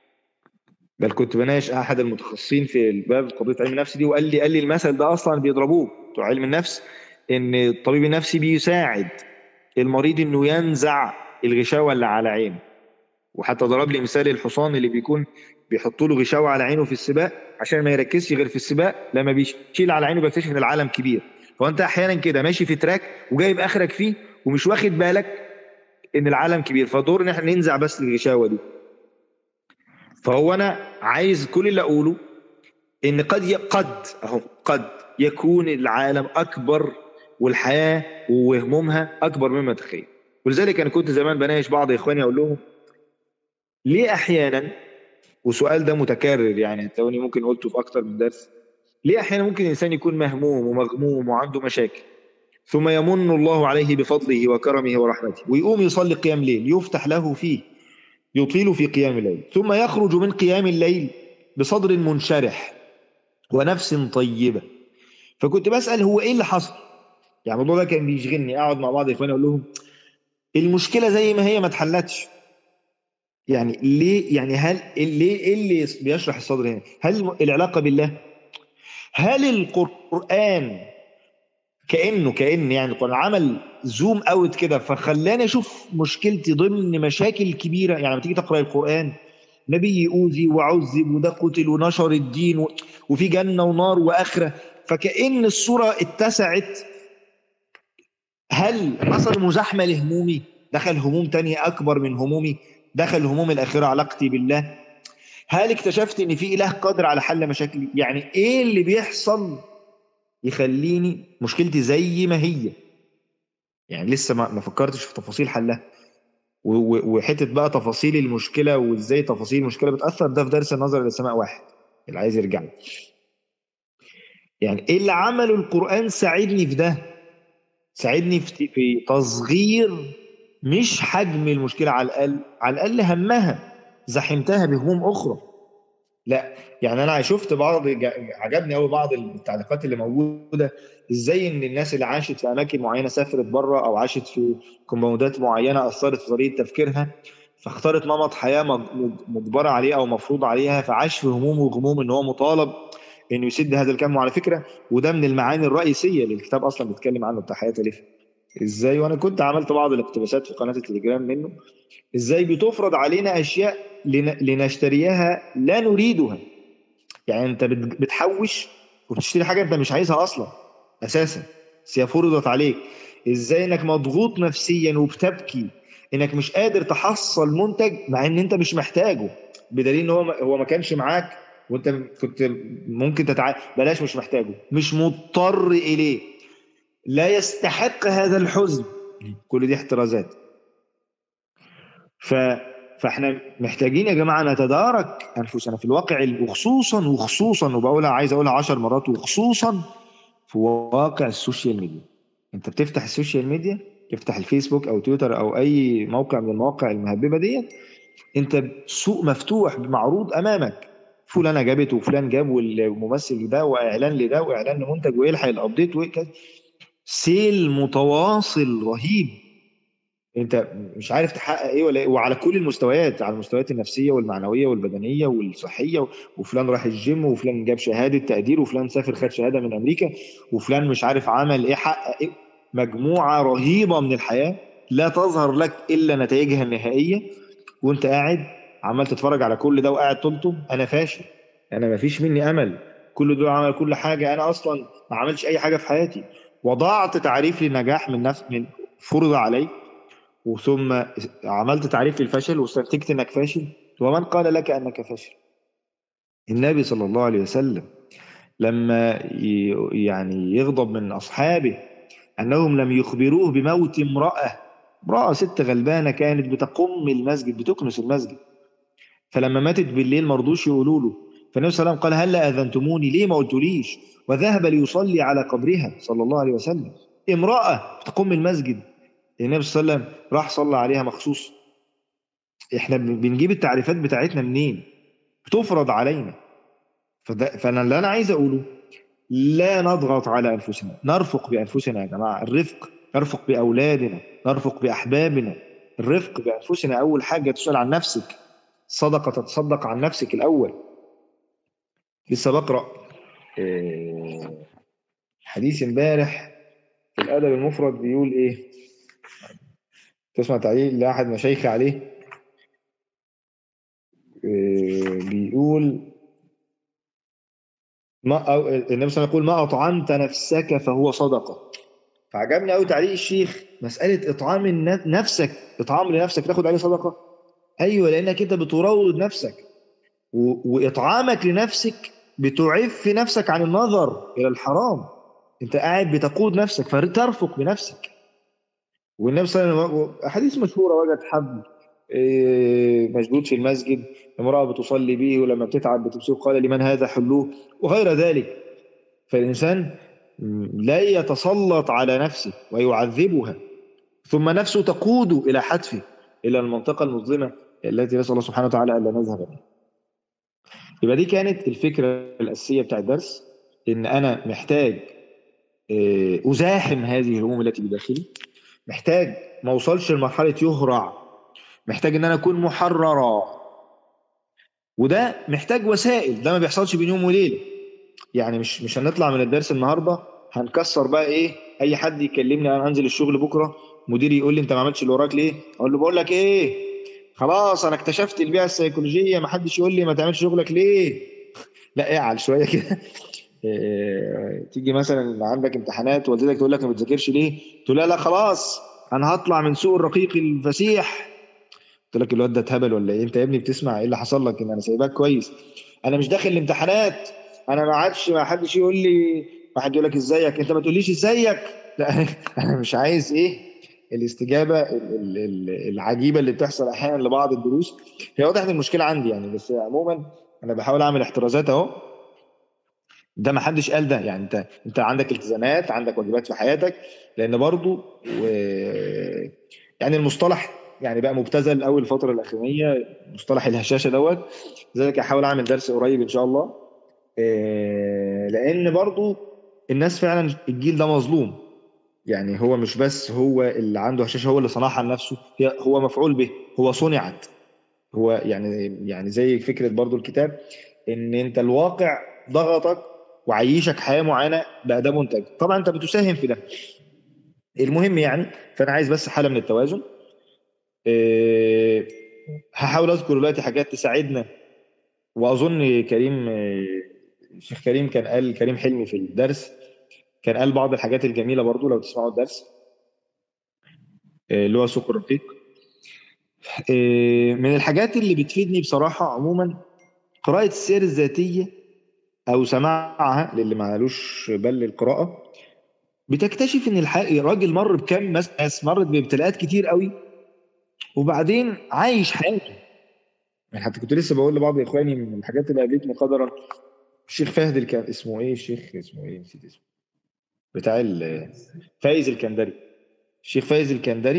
بل كنت بناقش احد المتخصصين في الباب قضيه علم النفس دي وقال لي قال لي المثل ده اصلا بيضربوه بتوع علم النفس ان الطبيب النفسي بيساعد المريض انه ينزع الغشاوه اللي على عينه وحتى ضرب لي مثال الحصان اللي بيكون بيحطوا له غشاوه على عينه في السباق عشان ما يركزش غير في السباق لما بيشيل على عينه بيكتشف ان العالم كبير فانت احيانا كده ماشي في تراك وجايب اخرك فيه ومش واخد بالك ان العالم كبير فدور ان احنا ننزع بس الغشاوه دي فهو انا عايز كل اللي اقوله ان قد ي... قد اهو قد يكون العالم اكبر والحياه وهمومها اكبر مما تخيل ولذلك انا كنت زمان بناقش بعض اخواني اقول لهم ليه احيانا والسؤال ده متكرر يعني هتلاقوني ممكن قلته في اكتر من درس ليه احيانا ممكن الانسان يكون مهموم ومغموم وعنده مشاكل ثم يمن الله عليه بفضله وكرمه ورحمته ويقوم يصلي قيام ليل يفتح له فيه يطيل في قيام الليل ثم يخرج من قيام الليل بصدر منشرح ونفس طيبة فكنت بسأل هو ايه اللي حصل يعني الموضوع ده كان بيشغلني اقعد مع بعض اخواني اقول لهم المشكلة زي ما هي ما اتحلتش يعني ليه يعني هل ليه ايه اللي بيشرح الصدر هنا هل العلاقة بالله هل القرآن كأنه كأن يعني القرآن عمل زوم اوت كده فخلاني اشوف مشكلتي ضمن مشاكل كبيرة يعني لما تيجي تقرأ القرآن نبي يؤذي وعذب وده قتل ونشر الدين و... وفي جنة ونار وآخرة فكأن الصورة اتسعت هل حصل مزاحمة لهمومي دخل هموم تانية أكبر من همومي دخل هموم الآخرة علاقتي بالله هل اكتشفت ان في اله قادر على حل مشاكلي يعني ايه اللي بيحصل يخليني مشكلتي زي ما هي يعني لسه ما ما فكرتش في تفاصيل حلها و- و- وحته بقى تفاصيل المشكله وازاي تفاصيل المشكله بتاثر ده في درس النظر الى السماء واحد اللي عايز يرجع له. يعني ايه اللي عمله القران ساعدني في ده ساعدني في في تصغير مش حجم المشكله على الاقل على الاقل همها زحمتها بهموم اخرى لا يعني انا شفت بعض جا- عجبني قوي بعض التعليقات اللي موجوده ازاي ان الناس اللي عاشت في اماكن معينه سافرت بره او عاشت في كومباوندات معينه اثرت في طريقه تفكيرها فاختارت نمط حياه مج- مج- مجبره عليه او مفروض عليها فعاش في هموم وغموم ان هو مطالب انه يسد هذا الكم وعلى فكره وده من المعاني الرئيسيه اللي الكتاب اصلا بيتكلم عنه بتاع حياه الف ازاي وانا كنت عملت بعض الاقتباسات في قناه التليجرام منه ازاي بتفرض علينا اشياء لن- لنشتريها لا نريدها يعني انت بت- بتحوش وبتشتري حاجه انت مش عايزها اصلا اساسا بس هي فرضت عليك ازاي انك مضغوط نفسيا وبتبكي انك مش قادر تحصل منتج مع ان انت مش محتاجه بدليل ان هو ما- هو ما كانش معاك وانت كنت ممكن تتع... بلاش مش محتاجه مش مضطر اليه لا يستحق هذا الحزن كل دي احترازات ف... فاحنا محتاجين يا جماعه نتدارك انفسنا في الواقع ال- وخصوصا وخصوصا وبقولها عايز اقولها عشر مرات وخصوصا في واقع السوشيال ميديا انت بتفتح السوشيال ميديا تفتح الفيسبوك او تويتر او اي موقع من المواقع المهببه ديت انت سوق مفتوح معروض امامك فلانه جابت وفلان جاب والممثل ده واعلان لده واعلان لمنتج ويلحق الابديت وكذا سيل متواصل رهيب انت مش عارف تحقق ايه ولا ايه وعلى كل المستويات على المستويات النفسيه والمعنويه والبدنيه والصحيه وفلان راح الجيم وفلان جاب شهاده تقدير وفلان سافر خد شهاده من امريكا وفلان مش عارف عمل ايه حقق ايه مجموعه رهيبه من الحياه لا تظهر لك الا نتائجها النهائيه وانت قاعد عمال تتفرج على كل ده وقاعد تلطم انا فاشل انا ما فيش مني امل كل دول عمل كل حاجه انا اصلا ما عملتش اي حاجه في حياتي وضعت تعريف للنجاح من نفس من فرض علي وثم عملت تعريف للفشل واستنتجت انك فاشل ومن قال لك انك فاشل النبي صلى الله عليه وسلم لما ي- يعني يغضب من اصحابه انهم لم يخبروه بموت امراه امراه ست غلبانه كانت بتقم المسجد بتكنس المسجد فلما ماتت بالليل ما رضوش يقولوا له فالنبي صلى الله عليه وسلم قال هلا اذنتموني ليه ما قلتوليش وذهب ليصلي على قبرها صلى الله عليه وسلم امراه بتقم المسجد النبي صلى الله عليه وسلم راح صلى عليها مخصوص احنا بن- بنجيب التعريفات بتاعتنا منين بتفرض علينا فده فانا اللي انا عايز اقوله لا نضغط على انفسنا نرفق بانفسنا يا جماعه الرفق نرفق باولادنا نرفق باحبابنا الرفق بانفسنا اول حاجه تسال عن نفسك صدقه تتصدق عن نفسك الاول لسه بقرا آه، حديث امبارح في الادب المفرد بيقول ايه تسمع تعليق لاحد مشايخي عليه آه، بيقول ما أو النبي صلى الله عليه وسلم يقول ما اطعمت نفسك فهو صدقه فعجبني قوي تعليق الشيخ مساله اطعام الن- نفسك اطعام لنفسك تاخد عليه صدقه ايوه لانك انت بتروض نفسك و- واطعامك لنفسك بتعف نفسك عن النظر الى الحرام انت قاعد بتقود نفسك فترفق بنفسك والنبي صلى الله عليه وسلم احاديث مشهوره وجد حد إيه، مشدود في المسجد امراه بتصلي به ولما بتتعب بتمسكه قال لمن هذا حلوه وغير ذلك فالانسان لا يتسلط على نفسه ويعذبها ثم نفسه تقود الى حتفه الى المنطقه المظلمه التي نسال الله سبحانه وتعالى الا نذهب بها. يبقى دي كانت الفكره الاساسيه بتاع الدرس ان انا محتاج آه، ازاحم هذه الهموم التي بداخلي محتاج ما اوصلش لمرحله يهرع محتاج ان انا اكون محررا وده محتاج وسائل ده ما بيحصلش بين يوم وليله يعني مش مش هنطلع من الدرس النهارده هنكسر بقى ايه اي حد يكلمني انا انزل الشغل بكره مديري يقول لي انت ما عملتش اللي وراك ليه اقول له بقول لك ايه خلاص انا اكتشفت البيئه السيكولوجيه ما حدش يقول لي ما تعملش شغلك ليه لا اعل شويه كده إيه، تيجي مثلا عندك امتحانات والدتك تقول لك ما بتذاكرش ليه تقول لها لا خلاص انا هطلع من سوق الرقيق الفسيح قلت لك الواد ده اتهبل ولا ايه انت يا ابني بتسمع ايه اللي حصل لك ان انا سايباك كويس انا مش داخل الامتحانات انا ما عادش ما حدش يقول لي واحد يقول لك ازيك انت ما تقوليش ازيك لا انا مش عايز ايه الاستجابه ال- ال- العجيبه اللي بتحصل احيانا لبعض الدروس هي واضح ان المشكله عندي يعني بس عموما انا بحاول اعمل احترازات اهو ده ما حدش قال ده يعني انت انت عندك التزامات عندك واجبات في حياتك لان برضو و... يعني المصطلح يعني بقى مبتذل قوي الفتره الاخرانيه مصطلح الهشاشه دوت لذلك هحاول اعمل درس قريب ان شاء الله إيه، لان برضو الناس فعلا الجيل ده مظلوم يعني هو مش بس هو اللي عنده هشاشه هو اللي صنعها لنفسه هي هو مفعول به هو صنعت هو يعني يعني زي فكره برضو الكتاب ان انت الواقع ضغطك وعيشك حياه معينه بقى ده منتج طبعا انت بتساهم في ده المهم يعني فانا عايز بس حاله من التوازن إيه، هحاول اذكر دلوقتي حاجات تساعدنا واظن كريم إيه، الشيخ كريم كان قال كريم حلمي في الدرس كان قال بعض الحاجات الجميله برضو لو تسمعوا الدرس إيه، اللي هو سوق الرقيق إيه، من الحاجات اللي بتفيدني بصراحه عموما قراءه السير الذاتيه او سماعها للي ما لوش بال للقراءه بتكتشف ان الح- الراجل مر بكم ناس مرت بابتلاءات كتير قوي وبعدين عايش حياته يعني حتى كنت لسه بقول لبعض اخواني من الحاجات اللي قابلتني قدرا الشيخ فهد الكان اسمه ايه الشيخ اسمه ايه نسيت اسمه بتاع ال- فايز الكندري الشيخ فايز الكندري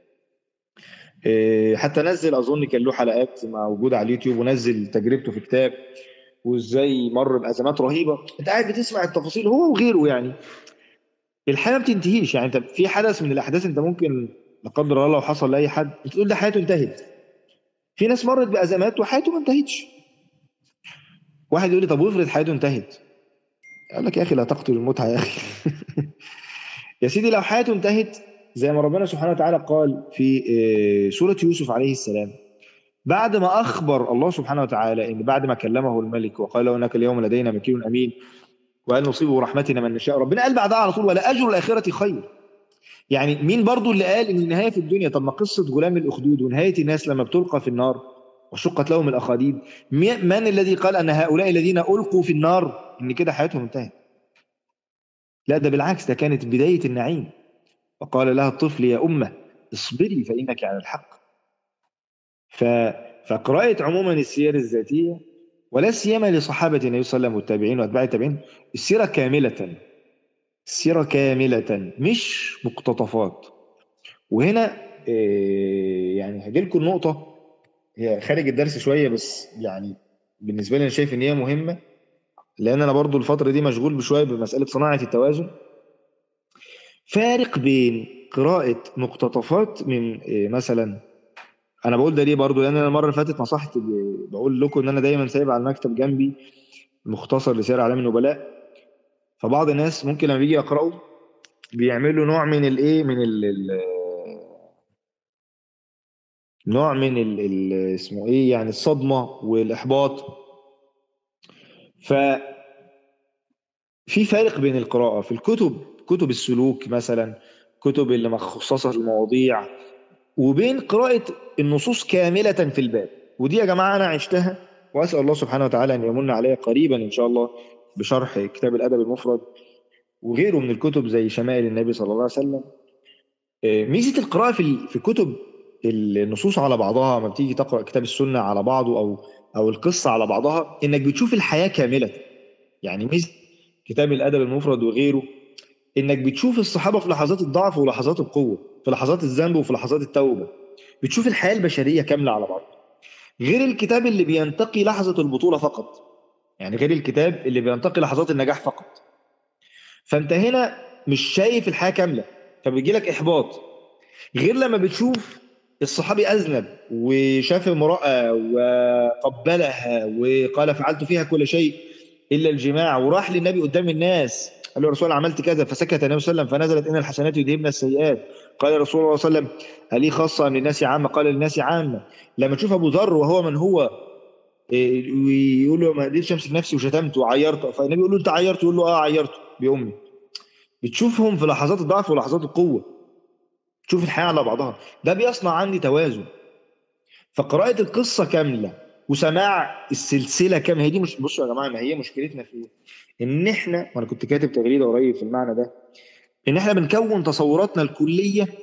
إيه، حتى نزل اظن كان له حلقات موجوده على اليوتيوب ونزل تجربته في كتاب وازاي مر بازمات رهيبه انت قاعد بتسمع التفاصيل هو وغيره يعني الحياه ما بتنتهيش يعني انت في حدث من الاحداث انت ممكن لا قدر الله لو حصل لاي حد انت تقول ده حياته انتهت في ناس مرت بازمات وحياته ما انتهتش واحد يقول لي طب وافرض حياته انتهت قال لك يا اخي لا تقتل المتعه يا اخي يا سيدي لو حياته انتهت زي ما ربنا سبحانه وتعالى قال في آه، سوره يوسف عليه السلام بعد ما اخبر الله سبحانه وتعالى ان بعد ما كلمه الملك وقال له انك اليوم لدينا مكين امين وقال نصيب برحمتنا من نشاء ربنا قال بعدها على طول ولا اجر الاخره خير يعني مين برضو اللي قال ان النهايه في الدنيا طب ما قصه غلام الاخدود ونهايه الناس لما بتلقى في النار وشقت لهم الاخاديد مي- من الذي قال ان هؤلاء الذين القوا في النار ان كده حياتهم انتهت لا ده بالعكس ده كانت بدايه النعيم وقال لها الطفل يا امه اصبري فانك على الحق ف... فقراءة عموما السير الذاتية ولا سيما لصحابة النبي صلى الله عليه وسلم والتابعين واتباع التابعين السيرة كاملة السيرة كاملة مش مقتطفات وهنا إيه، يعني هجي لكم نقطة هي خارج الدرس شوية بس يعني بالنسبة لي أنا شايف إن هي مهمة لأن أنا برضو الفترة دي مشغول بشوية بمسألة صناعة التوازن فارق بين قراءة مقتطفات من إيه، مثلا انا بقول ده ليه برضو لان انا المره اللي فاتت نصحت ب- بقول لكم ان انا دايما سايب على المكتب جنبي مختصر لسير اعلام النبلاء فبعض الناس ممكن لما بيجي يقراوا بيعملوا نوع من الايه من ال ال- نوع من ال ال اسمه ايه يعني الصدمه والاحباط ف في فارق بين القراءه في الكتب كتب السلوك مثلا كتب اللي مخصصه للمواضيع وبين قراءة النصوص كاملة في الباب ودي يا جماعة أنا عشتها وأسأل الله سبحانه وتعالى أن يمن عليا قريبا إن شاء الله بشرح كتاب الأدب المفرد وغيره من الكتب زي شمائل النبي صلى الله عليه وسلم آه، ميزة القراءة في ال- في كتب النصوص على بعضها ما بتيجي تقرأ كتاب السنة على بعضه أو أو القصة على بعضها إنك بتشوف الحياة كاملة يعني ميزة كتاب الأدب المفرد وغيره إنك بتشوف الصحابة في لحظات الضعف ولحظات القوة في لحظات الذنب وفي لحظات التوبة بتشوف الحياة البشرية كاملة على بعض غير الكتاب اللي بينتقي لحظة البطولة فقط يعني غير الكتاب اللي بينتقي لحظات النجاح فقط فانت هنا مش شايف الحياة كاملة فبيجي لك إحباط غير لما بتشوف الصحابي أذنب وشاف امرأة وقبلها وقال فعلت فيها كل شيء إلا الجماع وراح للنبي قدام الناس قال له يا رسول الله عملت كذا فسكت النبي صلى الله عليه وسلم فنزلت إن الحسنات يذهبن السيئات قال يا رسول الله صلى الله عليه وسلم هل لي خاصة أم للناس عامة قال للناس عامة لما تشوف أبو ذر وهو من هو إيه، ويقول له ما قدرتش امسك نفسي وشتمته وعيرته فالنبي يقول له انت عيرته يقول له اه عيرته بامي بتشوفهم في لحظات الضعف ولحظات القوه تشوف الحياه على بعضها ده بيصنع عندي توازن فقراءه القصه كامله وسماع السلسله كامله هي دي مش بصوا يا جماعه ما هي مشكلتنا في ايه؟ ان احنا وانا كنت كاتب تغريده قريب في المعنى ده ان احنا بنكون تصوراتنا الكليه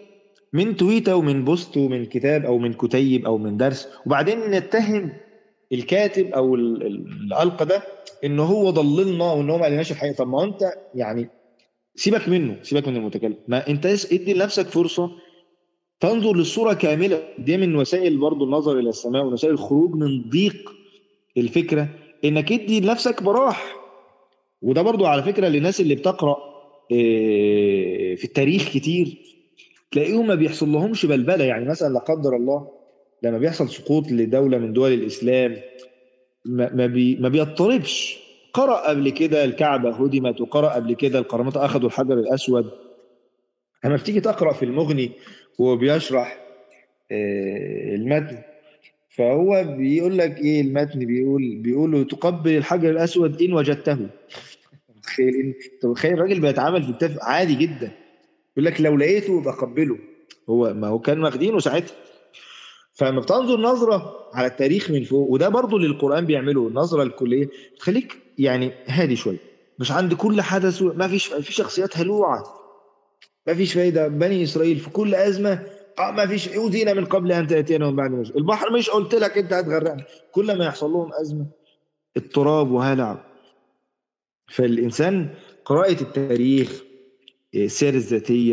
من تويته ومن بوست ومن كتاب او من كتيب او من درس وبعدين نتهم الكاتب او ال- ال- اللي القى ده ان هو ضللنا وان هو ما قالناش الحقيقه طب ما هو انت يعني سيبك منه سيبك من المتكلم ما انت اس- ادي لنفسك فرصه تنظر للصوره كامله دي من وسائل برضو النظر الى السماء ومن وسائل الخروج من ضيق الفكره انك ادي لنفسك براح وده برضو على فكره للناس اللي بتقرا إيه، في التاريخ كتير تلاقيهم ما بيحصل لهمش بلبله يعني مثلا لا قدر الله لما بيحصل سقوط لدوله من دول الاسلام ما ما, بي ما بيضطربش قرأ قبل كده الكعبة هدمت وقرأ قبل كده القرامطة أخذوا الحجر الأسود لما بتيجي تقرأ في المغني وهو بيشرح آه، المتن فهو بيقول لك ايه المتن بيقول بيقول له تقبل الحجر الاسود ان وجدته تخيل ان انت متخيل الراجل بيتعامل في التف عادي جدا يقول لك لو لقيته بقبله هو ما هو كان واخدينه ساعتها فلما بتنظر نظره على التاريخ من فوق وده برضو اللي القران بيعمله النظره الكليه تخليك يعني هادي شويه مش عند كل حدث ما فيش في شخصيات هلوعه ما فيش فايده بني اسرائيل في كل ازمه اه ما فيش اوذينا من قبل ان تاتينا ومن بعد ما جاء. البحر مش قلت لك انت هتغرقنا كل ما يحصل لهم ازمه اضطراب وهلع فالانسان قراءه التاريخ آه، السير الذاتيه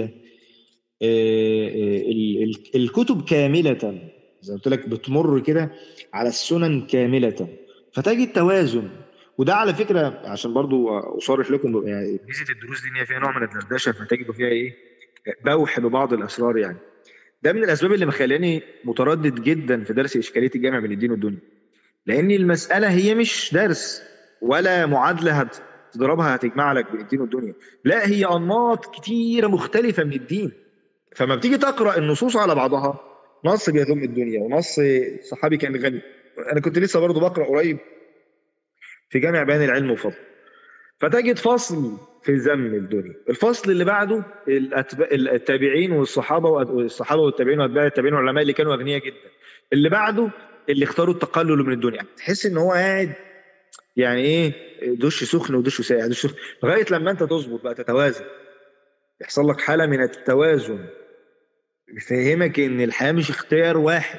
آه، آه، ال- ال- الكتب كامله زي ما قلت لك بتمر كده على السنن كامله فتجد توازن وده على فكره عشان برضو اصرح لكم يعني ميزه الدروس دي ان هي فيها نوع من الدردشه فتجدوا فيها ايه بوح ببعض الاسرار يعني ده من الاسباب اللي مخلاني متردد جدا في درس اشكاليه الجامع بين الدين والدنيا لان المساله هي مش درس ولا معادله هتضربها هتجمع لك بين الدين والدنيا لا هي انماط كتيره مختلفه من الدين فما بتيجي تقرا النصوص على بعضها نص بيذم الدنيا ونص صحابي كان غني انا كنت لسه برضه بقرا قريب في جامع بيان العلم وفضل فتجد فصل في ذم الدنيا الفصل اللي بعده الأتباع التابعين والصحابه والصحابه والتابعين واتباع التابعين والعلماء اللي كانوا اغنياء جدا اللي بعده اللي اختاروا التقلل من الدنيا تحس ان هو قاعد يعني ايه دش سخن ودش ساقع دش سخن لغايه لما انت تظبط بقى تتوازن يحصل لك حاله من التوازن يفهمك ان الحياه مش اختيار واحد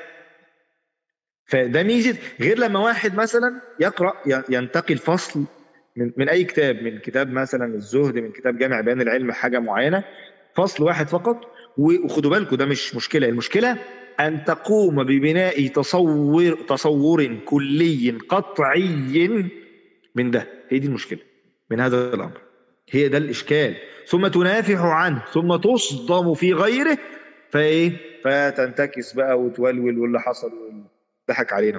فده ميزه غير لما واحد مثلا يقرا ينتقي الفصل من من اي كتاب من كتاب مثلا الزهد من كتاب جامع بيان العلم حاجه معينه فصل واحد فقط وخدوا بالكم ده مش مشكله المشكله ان تقوم ببناء تصور تصور كلي قطعي من ده هي دي المشكله من هذا الامر هي ده الاشكال ثم تنافح عنه ثم تصدم في غيره فايه فتنتكس بقى وتولول واللي حصل ضحك علينا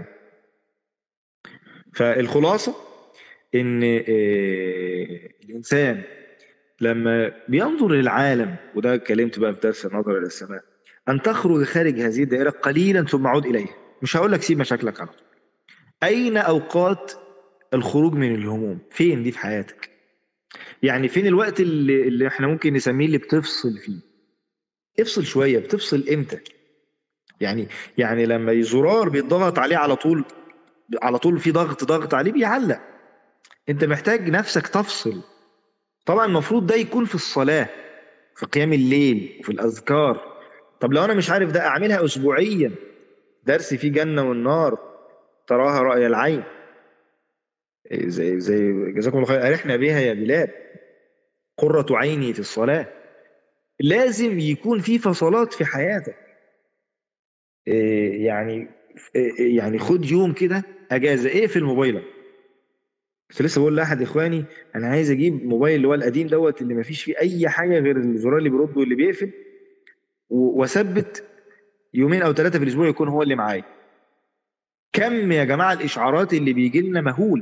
فالخلاصه ان آه، الانسان لما بينظر للعالم وده اتكلمت بقى في درس النظر الى السماء ان تخرج خارج هذه الدائره قليلا ثم عود اليها مش هقول لك سيب مشاكلك على طول اين اوقات الخروج من الهموم فين دي في حياتك يعني فين الوقت اللي, اللي احنا ممكن نسميه اللي بتفصل فيه افصل شويه بتفصل امتى يعني يعني لما زرار بيتضغط عليه على طول على طول في ضغط ضغط عليه بيعلق انت محتاج نفسك تفصل طبعا المفروض ده يكون في الصلاة في قيام الليل وفي الأذكار طب لو أنا مش عارف ده أعملها أسبوعيا درس فيه جنة والنار تراها رأي العين إيه زي زي جزاكم الله خير أرحنا بها يا بلال قرة عيني في الصلاة لازم يكون في فصلات في حياتك إيه يعني إيه يعني خد يوم كده أجازة إيه في الموبايلك كنت لسه بقول لاحد اخواني انا عايز اجيب موبايل اللي هو القديم دوت اللي ما فيش فيه اي حاجه غير الزرار اللي بيرد واللي بيقفل و- واثبت يومين او ثلاثه في الاسبوع يكون هو اللي معايا كم يا جماعه الاشعارات اللي بيجي لنا مهول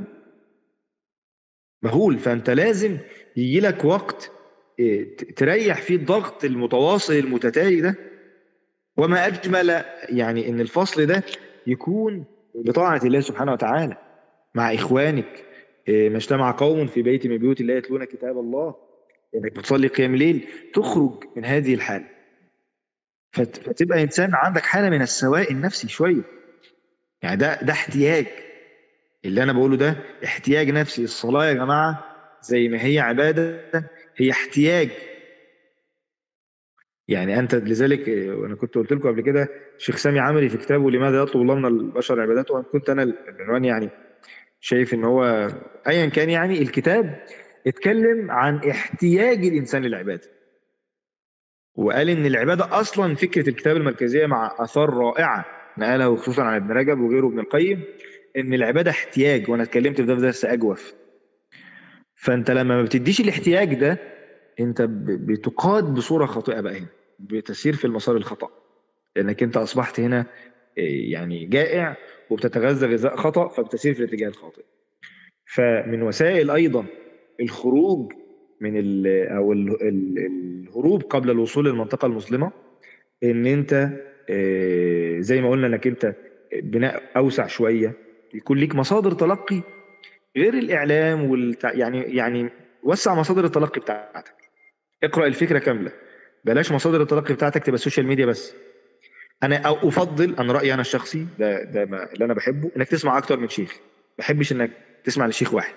مهول فانت لازم يجي لك وقت إيه، ت- تريح فيه الضغط المتواصل المتتالي ده وما اجمل يعني ان الفصل ده يكون بطاعه الله سبحانه وتعالى مع اخوانك إيه، ما اجتمع قوم في بيت من بيوت الله يتلون كتاب الله انك بتصلي قيام ليل تخرج من هذه الحاله فت- فتبقى انسان عندك حاله من السواء النفسي شويه يعني ده ده احتياج اللي انا بقوله ده احتياج نفسي الصلاه يا جماعه زي ما هي عباده هي احتياج يعني انت لذلك آه، وانا كنت قلت لكم قبل كده شيخ سامي عمري في كتابه لماذا يطلب الله من البشر عبادته وانا كنت انا العنوان يعني شايف ان هو ايا كان يعني الكتاب اتكلم عن احتياج الانسان للعباده وقال ان العباده اصلا فكره الكتاب المركزيه مع اثار رائعه نقلها خصوصا عن ابن رجب وغيره ابن القيم ان العباده احتياج وانا اتكلمت في ده في درس اجوف فانت لما ما بتديش الاحتياج ده انت ب- بتقاد بصوره خاطئه بقى هنا بتسير في المسار الخطا لانك انت اصبحت هنا إيه، يعني جائع وبتتغذى غذاء خطا فبتسير في الاتجاه الخاطئ فمن وسائل ايضا الخروج من ال او ال ال الهروب قبل الوصول للمنطقه المظلمه ان انت آه، زي ما قلنا انك انت بناء اوسع شويه يكون ليك مصادر تلقي غير الاعلام والتع... يعني يعني وسع مصادر التلقي بتاعتك اقرا الفكره كامله بلاش مصادر التلقي بتاعتك تبقى السوشيال ميديا بس انا أو افضل انا رايي انا الشخصي ده ده ما اللي انا بحبه انك تسمع اكتر من شيخ ما بحبش انك تسمع لشيخ واحد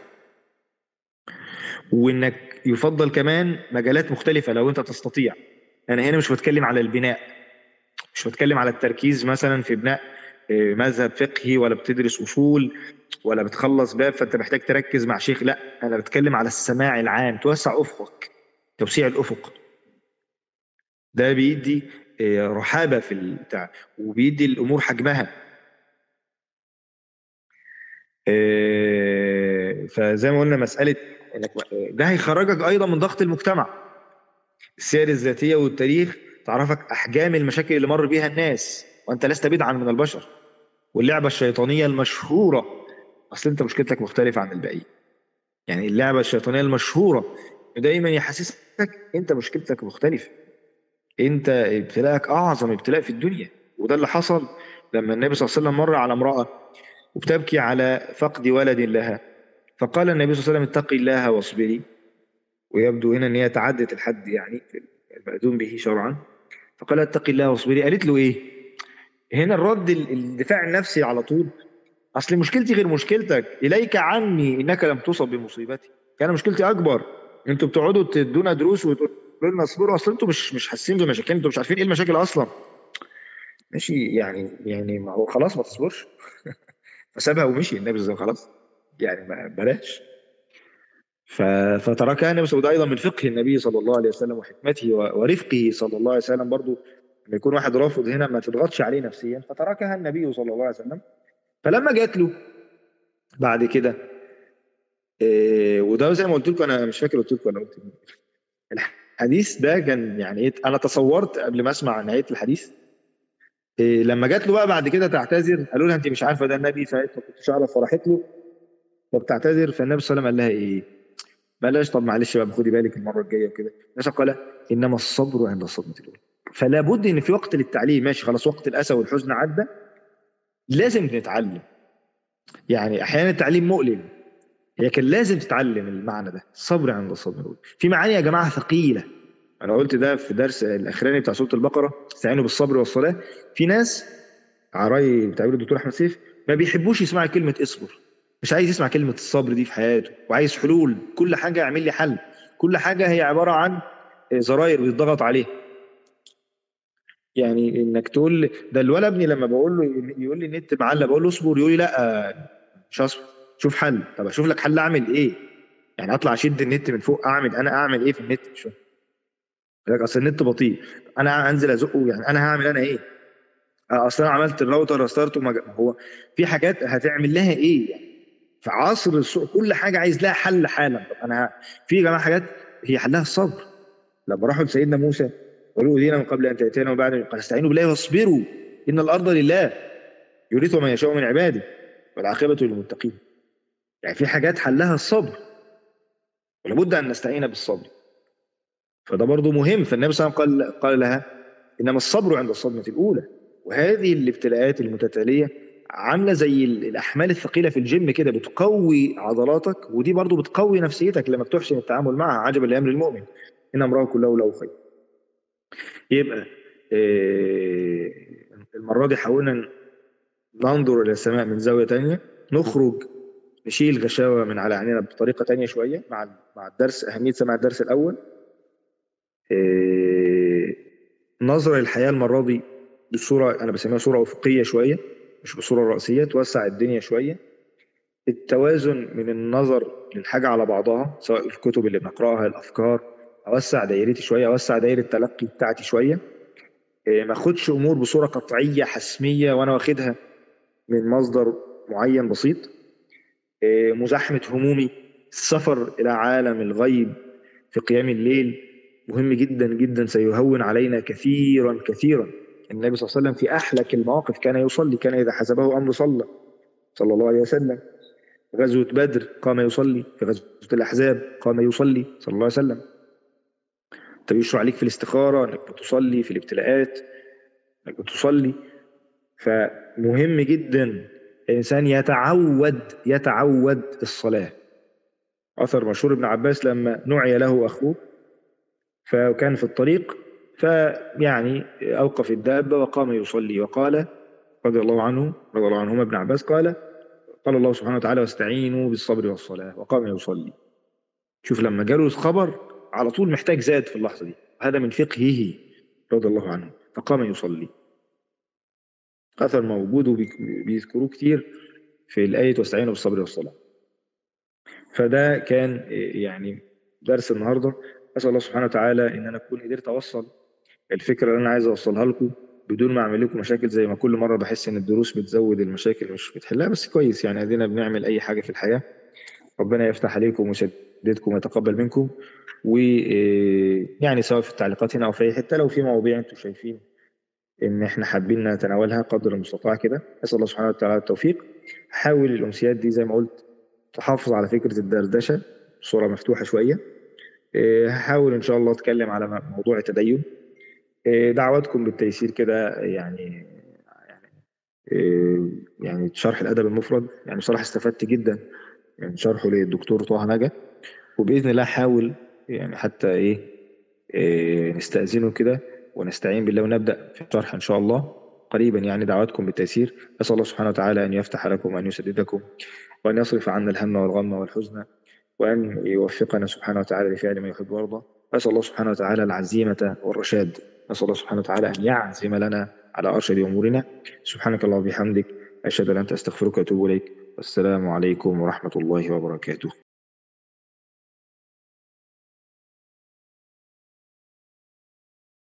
وانك يفضل كمان مجالات مختلفه لو انت تستطيع انا هنا مش بتكلم على البناء مش بتكلم على التركيز مثلا في بناء آه، مذهب فقهي ولا بتدرس اصول ولا بتخلص باب فانت محتاج تركز مع شيخ لا انا بتكلم على السماع العام توسع افقك توسيع الافق ده بيدي آه، رحابه في البتاع وبيدي الامور حجمها آه، فزي ما قلنا مساله انك ده هيخرجك ايضا من ضغط المجتمع السير الذاتيه والتاريخ تعرفك احجام المشاكل اللي مر بيها الناس وانت لست بدعا من البشر واللعبه الشيطانيه المشهوره اصل انت مشكلتك مختلفه عن الباقيين يعني اللعبه الشيطانيه المشهوره دايما يحسسك انت مشكلتك مختلفه انت ابتلاءك اعظم ابتلاء في الدنيا وده اللي حصل لما النبي صلى الله عليه وسلم مر على امراه وبتبكي على فقد ولد لها فقال النبي صلى الله عليه وسلم اتقي الله واصبري ويبدو هنا ان هي تعدت الحد يعني في المأذون به شرعا فقال اتقي الله واصبري قالت له ايه هنا الرد ال- الدفاع النفسي على طول اصل مشكلتي غير مشكلتك اليك عني انك لم تصب بمصيبتي كان مشكلتي اكبر انتوا بتقعدوا تدونا دروس وتقولوا لنا اصبروا اصل انتوا مش مش حاسين بمشاكل انتوا مش عارفين ايه المشاكل اصلا ماشي يعني يعني ما هو خلاص ما تصبرش فسابها ومشي النبي صلى الله عليه وسلم خلاص يعني ما بلاش ف- فتركها النبي صلى الله عليه وسلم ايضا من فقه النبي صلى الله عليه وسلم وحكمته و- ورفقه صلى الله عليه وسلم برضو لما يكون واحد رافض هنا ما تضغطش عليه نفسيا فتركها النبي صلى الله عليه وسلم فلما جات له بعد كده إيه وده زي ما قلت لكم انا مش فاكر قلت لكم ولا قلت إيه. الحديث ده كان يعني ايه انا تصورت قبل ما اسمع نهايه الحديث إيه لما جات له بقى بعد كده تعتذر قالوا لها انت مش عارفه ده النبي فقالت ما كنتش اعرف فراحت له فبتعتذر فالنبي صلى الله عليه وسلم قال لها ايه؟ بلاش طب معلش بقى خدي بالك المره الجايه وكده النبي قال انما الصبر عند الصدمه الاولى فلا بد ان في وقت للتعليم ماشي خلاص وقت الاسى والحزن عدى لازم نتعلم يعني احيانا التعليم مؤلم هي كان لازم تتعلم المعنى ده الصبر عند الصدمه الاولى في معاني يا جماعه ثقيله انا قلت ده في درس الاخراني بتاع سوره البقره استعينوا بالصبر والصلاه في ناس على راي بتعبير الدكتور احمد سيف ما بيحبوش يسمعوا كلمه اصبر مش عايز يسمع كلمه الصبر دي في حياته وعايز حلول كل حاجه يعمل لي حل كل حاجه هي عباره عن زراير بيتضغط عليها يعني انك تقول ده الولد ابني لما بقول له يقول لي النت معلق بقول له اصبر يقول لي لا مش هصبر شوف حل طب اشوف لك حل اعمل ايه يعني اطلع اشد النت من فوق اعمل انا اعمل ايه في النت مش فاهم لك اصل النت بطيء انا انزل ازقه يعني انا هعمل انا ايه اصل انا عملت الراوتر رستارته ما هو في حاجات هتعمل لها ايه يعني في عصر السوق كل حاجه عايز لها حل حالا طب انا في يا جماعه حاجات هي حلها الصبر لما راحوا لسيدنا موسى قالوا ايدينا من قبل ان تاتينا وبعد قال استعينوا بالله واصبروا ان الارض لله يورثها من يشاء من عباده والعاقبه للمتقين يعني في حاجات حلها الصبر ولابد ان نستعين بالصبر فده برضه مهم فالنبي صلى الله عليه وسلم قال قال لها انما الصبر عند الصدمه الاولى وهذه الابتلاءات المتتاليه عامله زي الاحمال الثقيله في الجيم كده بتقوي عضلاتك ودي برضو بتقوي نفسيتك لما بتحسن التعامل معها عجبا لامر المؤمن ان امره كله له خير يبقى المره دي حاولنا ننظر الى السماء من زاويه تانية نخرج نشيل غشاوه من على عينينا بطريقه تانية شويه مع مع الدرس اهميه سماع الدرس الاول نظرة للحياة المرة دي بصورة أنا بسميها صورة أفقية شوية مش بصورة رأسية توسع الدنيا شوية التوازن من النظر للحاجة على بعضها سواء الكتب اللي بنقرأها الأفكار أوسع دايرتي شوية أوسع دايرة التلقي بتاعتي شوية إيه، ما أخدش أمور بصورة قطعية حسمية وأنا واخدها من مصدر معين بسيط إيه، مزاحمة همومي السفر إلى عالم الغيب في قيام الليل مهم جدا جدا سيهون علينا كثيرا كثيرا النبي صلى الله عليه وسلم في أحلك المواقف كان يصلي كان إذا حسبه أمر صلى صلى الله عليه وسلم غزوة بدر قام يصلي في غزوة الأحزاب قام يصلي صلى الله عليه وسلم طب يشرع عليك في الاستخارة انك بتصلي في الابتلاءات انك بتصلي فمهم جدا الانسان يتعود يتعود الصلاة اثر مشهور ابن عباس لما نعي له اخوه فكان في الطريق فيعني اوقف الدابة وقام يصلي وقال رضي الله عنه رضي الله عنهما ابن عباس قال قال الله سبحانه وتعالى واستعينوا بالصبر والصلاة وقام يصلي شوف لما جاله الخبر على طول محتاج زاد في اللحظة دي هذا من فقهه رضي الله عنه فقام يصلي أثر موجود وبيذكروه كتير في الآية واستعينوا بالصبر والصلاة فده كان يعني درس النهاردة أسأل الله سبحانه وتعالى إن أنا أكون قدرت أوصل الفكرة اللي أنا عايز أوصلها لكم بدون ما أعمل لكم مشاكل زي ما كل مرة بحس إن الدروس بتزود المشاكل مش بتحلها بس كويس يعني أدينا بنعمل أي حاجة في الحياة ربنا يفتح عليكم ويسددكم ويتقبل منكم ويعني سواء في التعليقات هنا أو في أي حتة لو في مواضيع أنتم شايفين إن إحنا حابين نتناولها قدر المستطاع كده أسأل الله سبحانه وتعالى التوفيق حاول الأمسيات دي زي ما قلت تحافظ على فكرة الدردشة بصورة مفتوحة شوية هحاول إن شاء الله أتكلم على موضوع التدين دعواتكم بالتيسير كده يعني يعني يعني شرح الأدب المفرد يعني بصراحة استفدت جدا من شرحه للدكتور طه نجا وبإذن الله حاول يعني حتى إيه, إيه نستأذنه كده ونستعين بالله ونبدأ في الشرح إن شاء الله قريبا يعني دعواتكم بالتيسير أسأل الله سبحانه وتعالى أن يفتح لكم وأن يسددكم وأن يصرف عنا الهم والغم والحزن وأن يوفقنا سبحانه وتعالى لفعل ما يحب ويرضى أسأل الله سبحانه وتعالى العزيمة والرشاد أسأل الله سبحانه وتعالى أن يعزم لنا على أرشد أمورنا سبحانك اللهم وبحمدك أشهد أن لا إله إلا أنت أستغفرك وأتوب إليك والسلام عليكم ورحمة الله وبركاته